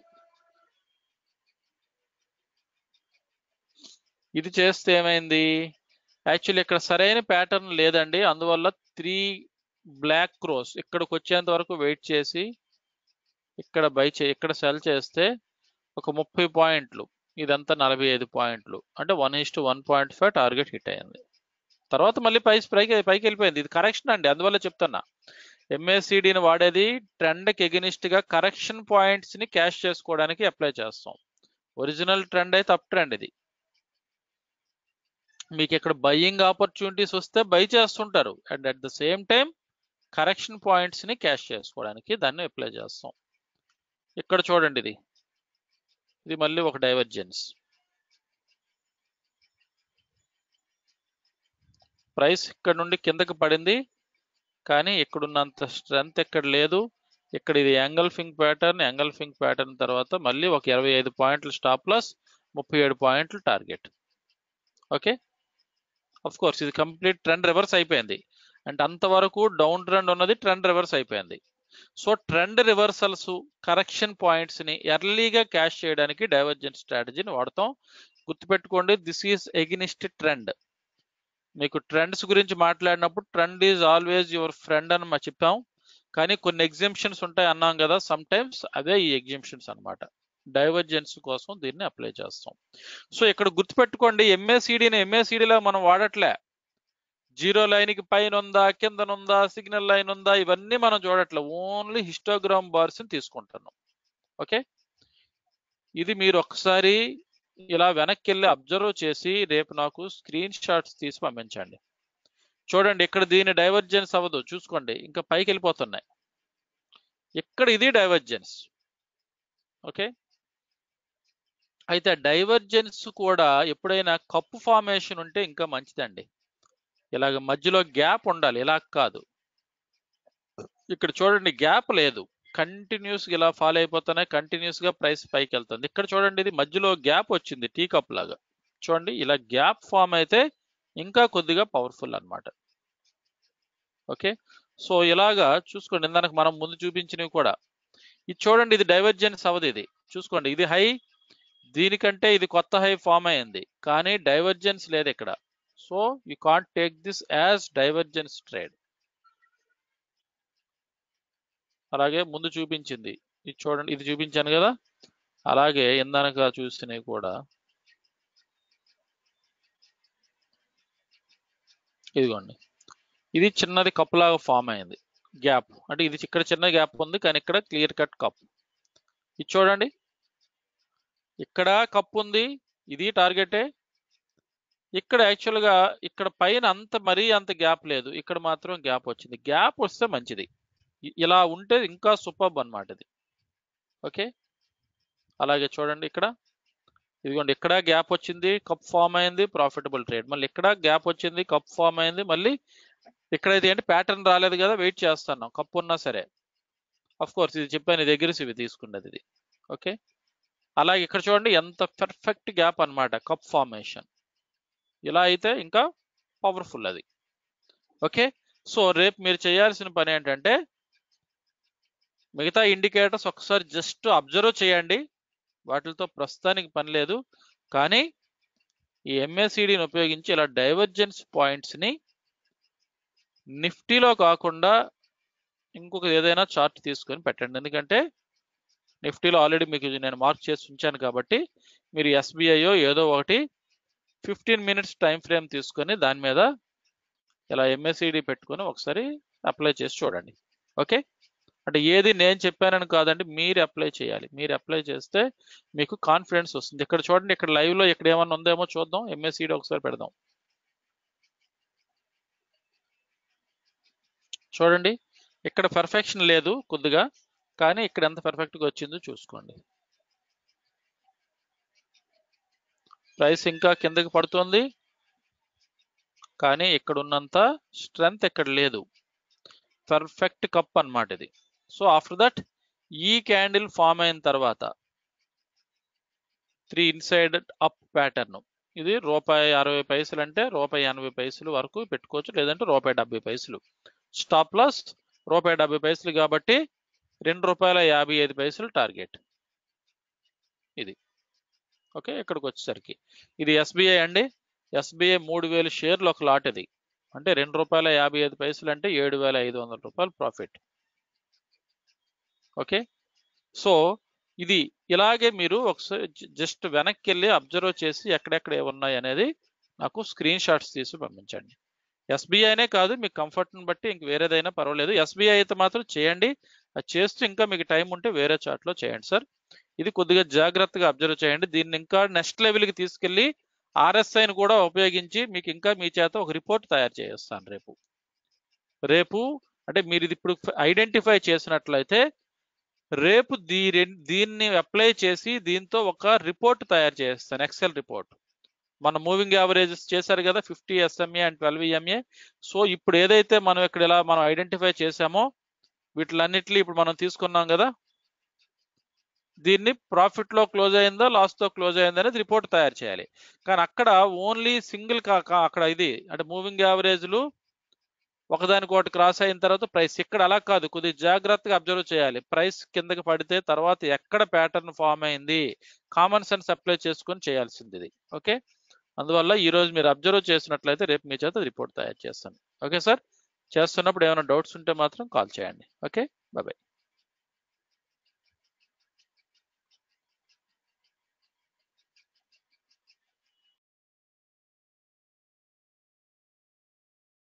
Speaker 1: ఇది చేస్తే ఏమైంది యాక్చువల్లీ ఇక్కడ సరైన ప్యాటర్న్ లేదండి అందువల్ల త్రీ బ్లాక్ క్రోస్ ఇక్కడికి వచ్చేంత వరకు వెయిట్ చేసి ఇక్కడ బై చే ఇక్కడ సెల్ చేస్తే ఒక ముప్పై పాయింట్లు ఇదంతా నలభై ఐదు పాయింట్లు అంటే one is to one point five target hit అయింది తర్వాత మళ్ళీ పై పైకి పైకి వెళ్ళిపోయింది ఇది కరెక్షన్ అండి అందువల్ల చెప్తున్నా ఎంఏసిడిని వాడేది ట్రెండ్కి ఎగనిస్ట్ గా కరెక్షన్ పాయింట్స్ ని క్యాష్ చేసుకోవడానికి అప్లై చేస్తాం ఒరిజినల్ ట్రెండ్ అయితే అప్ ట్రెండ్ ఇది మీకు ఇక్కడ బయ్యింగ్ ఆపర్చునిటీస్ వస్తే బై చేస్తుంటారు and at the same time correction points ని క్యాష్ చేసుకోవడానికి దాన్ని అప్లై చేస్తాం ఇక్కడ చూడండి ఇది ఇది మళ్ళీ ఒక డైవర్జెన్స్ ప్రైస్ ఇక్కడ నుండి కిందకి పడింది కానీ ఇక్కడున్నంత స్ట్రెంత్ ఎక్కడ లేదు ఇక్కడ ఇది యాంగల్ఫింగ్ ప్యాటర్న్ యాంగల్ఫింగ్ ప్యాటర్న్ తర్వాత మళ్ళీ ఒక ఇరవై ఐదు పాయింట్లు స్టాప్ లాస్ ముప్పై ఏడు పాయింట్లు టార్గెట్ ఓకే అఫ్ కోర్స్ ఇది కంప్లీట్ ట్రెండ్ రివర్స్ అయిపోయింది అంటే అంతవరకు డౌన్ ట్రెండ్ ఉన్నది ట్రెండ్ రివర్స్ అయిపోయింది so trend reversals correction points ని ఎర్లీగా క్యాష్ చేయడానికి డైవర్జెంట్ స్ట్రాటజీని వాడతాం గుర్తుపెట్టుకోండి దిస్ ఈస్ ఎగినిస్ట్ ట్రెండ్ మీకు ట్రెండ్స్ గురించి మాట్లాడినప్పుడు trend is always your friend అని మా చెప్పాం కానీ కొన్ని ఎగ్జిబిషన్స్ ఉంటాయి అన్నాం కదా సమ్ టైమ్స్ అవే ఈ ఎగ్జిబిషన్స్ అన్నమాట డైవర్జెన్స్ కోసం దీన్ని అప్లై చేస్తాం సో ఇక్కడ గుర్తుపెట్టుకోండి ఎంఏసిడిని ఎంఏసిడిలో మనం వాడట్లే జీరో లైన్కి పైన ఉందా కిందనుందా సిగ్నల్ లైన్ ఉందా ఇవన్నీ మనం చూడట్లే ఓన్లీ హిస్టోగ్రామ్ బార్స్ తీసుకుంటున్నాం ఓకే ఇది మీరు ఒకసారి ఇలా వెనక్కి వెళ్ళి అబ్జర్వ్ చేసి రేపు నాకు స్క్రీన్ షాట్స్ తీసి పంపించండి చూడండి ఇక్కడ దీని డైవర్జెన్స్ అవ్వదు చూసుకోండి ఇంకా పైకి వెళ్ళిపోతున్నాయి ఇక్కడ ఇది డైవర్జెన్స్ ఓకే అయితే డైవర్జెన్స్ కూడా ఎప్పుడైనా కప్పు ఫార్మేషన్ ఉంటే ఇంకా మంచిదండి ఇలాగ మధ్యలో గ్యాప్ ఉండాలి ఇలా కాదు ఇక్కడ చూడండి గ్యాప్ లేదు కంటిన్యూస్ ఇలా ఫాలో అయిపోతున్నాయి కంటిన్యూస్ గా ప్రైస్ పైకి వెళ్తుంది ఇక్కడ చూడండి ఇది మధ్యలో గ్యాప్ వచ్చింది టీ కప్ లాగా చూడండి ఇలా గ్యాప్ ఫామ్ అయితే ఇంకా కొద్దిగా పవర్ఫుల్ అన్నమాట ఓకే సో ఇలాగా చూసుకోండి ఇందాక మనం ముందు చూపించినవి కూడా ఇది చూడండి ఇది డైవర్జెన్స్ అవ్వదు ఇది చూసుకోండి ఇది హై దీనికంటే ఇది కొత్త హై ఫామ్ అయింది కానీ డైవర్జెన్స్ లేదు ఇక్కడ so you can't take this as divergence trade అలాగే ముందు చూపించింది ఇది చూడండి ఇది చూపించాను కదా అలాగే ఇందాక చూసినవి కూడా ఇదిగోండి ఇది చిన్నది కప్ లాగా ఫామ్ అయింది గ్యాప్ అంటే ఇది ఇక్కడ చిన్న గ్యాప్ ఉంది కానీ ఇక్కడ క్లియర్ కట్ కప్ ఇది చూడండి ఇక్కడ కప్ ఉంది ఇది టార్గెటే ఇక్కడ యాక్చువల్గా ఇక్కడ పైన అంత మరీ అంత గ్యాప్ లేదు ఇక్కడ మాత్రం గ్యాప్ వచ్చింది గ్యాప్ వస్తే మంచిది ఇ- ఇలా ఉంటే ఇంకా సూపర్బ్ అన్నమాట ఇది ఓకే అలాగే చూడండి ఇక్కడ ఇదిగోండి ఇక్కడ గ్యాప్ వచ్చింది కప్ ఫామ్ అయింది ప్రాఫిటబుల్ ట్రేడ్ మళ్ళీ ఇక్కడ గ్యాప్ వచ్చింది కప్ ఫామ్ అయింది మళ్ళీ ఇక్కడ ఇది ఏంటి ప్యాటర్న్ రాలేదు కదా వెయిట్ చేస్తున్నాం కప్ ఉన్నా సరే అఫ్ కోర్స్ ఇది చెప్పాను ఇది ఎగిరిసి ఇవి తీసుకున్నది ఇది ఓకే అలాగే ఇక్కడ చూడండి ఎంత పర్ఫెక్ట్ గ్యాప్ అన్నమాట కప్ ఫార్మేషన్ ఇలా అయితే ఇంకా పవర్ఫుల్ అది ఓకే సో రేపు మీరు చేయాల్సిన పని ఏంటంటే మిగతా ఇండికేటర్స్ ఒకసారి జస్ట్ అబ్జర్వ్ చేయండి వాటితో ప్రస్తుతానికి పని లేదు కానీ ఈ ఎంఏసిడిని ఉపయోగించి ఇలా డైవర్జెన్స్ పాయింట్స్ని నిఫ్టీలో కాకుండా ఇంకొక ఏదైనా చార్ట్ తీసుకొని పెట్టండి ఎందుకంటే నిఫ్టీలో ఆల్రెడీ మీకు నేను మార్క్ చేసి ఉంచాను కాబట్టి మీరు ఎస్బీఐయో ఏదో ఒకటి ఫిఫ్టీన్ మినిట్స్ టైం ఫ్రేమ్ తీసుకొని దాని మీద ఇలా ఎంఎస్సిడి పెట్టుకొని ఒకసారి అప్లై చేసి చూడండి ఓకే అంటే ఏది నేను చెప్పానని కాదండి మీరు అప్లై చేయాలి మీరు అప్లై చేస్తే మీకు కాన్ఫిడెన్స్ వస్తుంది ఇక్కడ చూడండి ఇక్కడ లైవ్ లో ఇక్కడ ఏమన్నా ఉందేమో చూద్దాం ఎంఎస్సిడి ఒకసారి పెడదాం చూడండి ఇక్కడ పర్ఫెక్షన్ లేదు కొద్దిగా కానీ ఇక్కడ ఎంత perfect గా వచ్చిందో చూసుకోండి ప్రైస్ ఇంకా కిందకి పడుతుంది కానీ ఇక్కడ ఉన్నంత స్ట్రెంగ్త్ ఇక్కడ లేదు పర్ఫెక్ట్ కప్ అన్నమాట ఇది సో ఆఫ్టర్ దట్ ఈ క్యాండిల్ ఫామ్ అయిన తర్వాత త్రీ ఇన్సైడ్ అప్ ప్యాటర్న్ ఇది రూపాయి అరవై పైసలు అంటే రూపాయి ఎనభై పైసలు వరకు పెట్టుకోవచ్చు లేదంటే రూపాయి డెబ్బై పైసలు స్టాప్ లాస్ రూపాయి డెబ్బై పైసలు కాబట్టి రెండు రూపాయల యాభై ఐదు పైసలు టార్గెట్ ఇది ఓకే ఇక్కడికి వచ్చేసరికి ఇది ఎస్బీఐ అండి ఎస్బీఐ మూడు వేలు షేర్లు ఒక లాట్ ఇది అంటే రెండు రూపాయల యాభై ఐదు పైసలు అంటే ఏడు వేల ఐదు వందల రూపాయలు ప్రాఫిట్ ఓకే సో ఇది ఇలాగే మీరు ఒకసారి జస్ట్ వెనక్కి వెళ్ళి అబ్జర్వ్ చేసి ఎక్కడెక్కడ ఏమున్నాయి అనేది నాకు స్క్రీన్ షాట్స్ తీసి పంపించండి ఎస్బీఐనే కాదు మీకు కంఫర్ట్ని బట్టి ఇంక వేరేదైనా పర్వాలేదు ఎస్బీఐ అయితే మాత్రం చేయండి అది చేస్తూ ఇంకా మీకు టైం ఉంటే వేరే చాట్లో చేయండి సార్ ఇది కొద్దిగా జాగ్రత్తగా అబ్జర్వ్ చేయండి దీన్ని ఇంకా నెక్స్ట్ లెవెల్కి తీసుకెళ్ళి ఆర్ఎస్ఐని కూడా ఉపయోగించి మీకు ఇంకా మీ చేత ఒక రిపోర్ట్ తయారు చేస్తాను రేపు రేపు అంటే మీరు ఇది ఇప్పుడు ఐడెంటిఫై చేసినట్లయితే రేపు దీ రెం- దీన్ని అప్లై చేసి దీంతో ఒక రిపోర్ట్ తయారు చేస్తాను ఎక్సెల్ రిపోర్ట్ మన మూవింగ్ యావరేజెస్ చేశారు కదా fifty SMA and twelve EMA so ఇప్పుడు ఏదైతే మనం ఇక్కడ ఇలా మనం ఐడెంటిఫై చేసామో వీటిలన్నిటిని ఇప్పుడు మనం తీసుకున్నాం కదా దీన్ని ప్రాఫిట్ లో క్లోజ్ అయిందా లాస్ తో క్లోజ్ అయిందా అనేది రిపోర్ట్ తయారు చేయాలి కానీ అక్కడ ఓన్లీ సింగిల్ కాక అక్కడ ఇది అంటే మూవింగ్ యావరేజ్లు ఒకదానికొకటి క్రాస్ అయిన తర్వాత ప్రైస్ ఇక్కడ అలా కాదు కొద్దిగా జాగ్రత్తగా అబ్జర్వ్ చేయాలి ప్రైస్ కిందకి పడితే తర్వాత ఎక్కడ ప్యాటర్న్ ఫామ్ అయింది కామన్ సెన్స్ అప్లై చేసుకొని చేయాల్సింది ఇది ఓకే అందువల్ల ఈ రోజు మీరు అబ్జర్వ్ చేసినట్లయితే రేపు మీ చేత రిపోర్ట్ తయారు చేస్తాను ఓకే సార్ చేస్తున్నప్పుడు ఏమైనా డౌట్స్ ఉంటే మాత్రం కాల్ చేయండి ఓకే బాయ్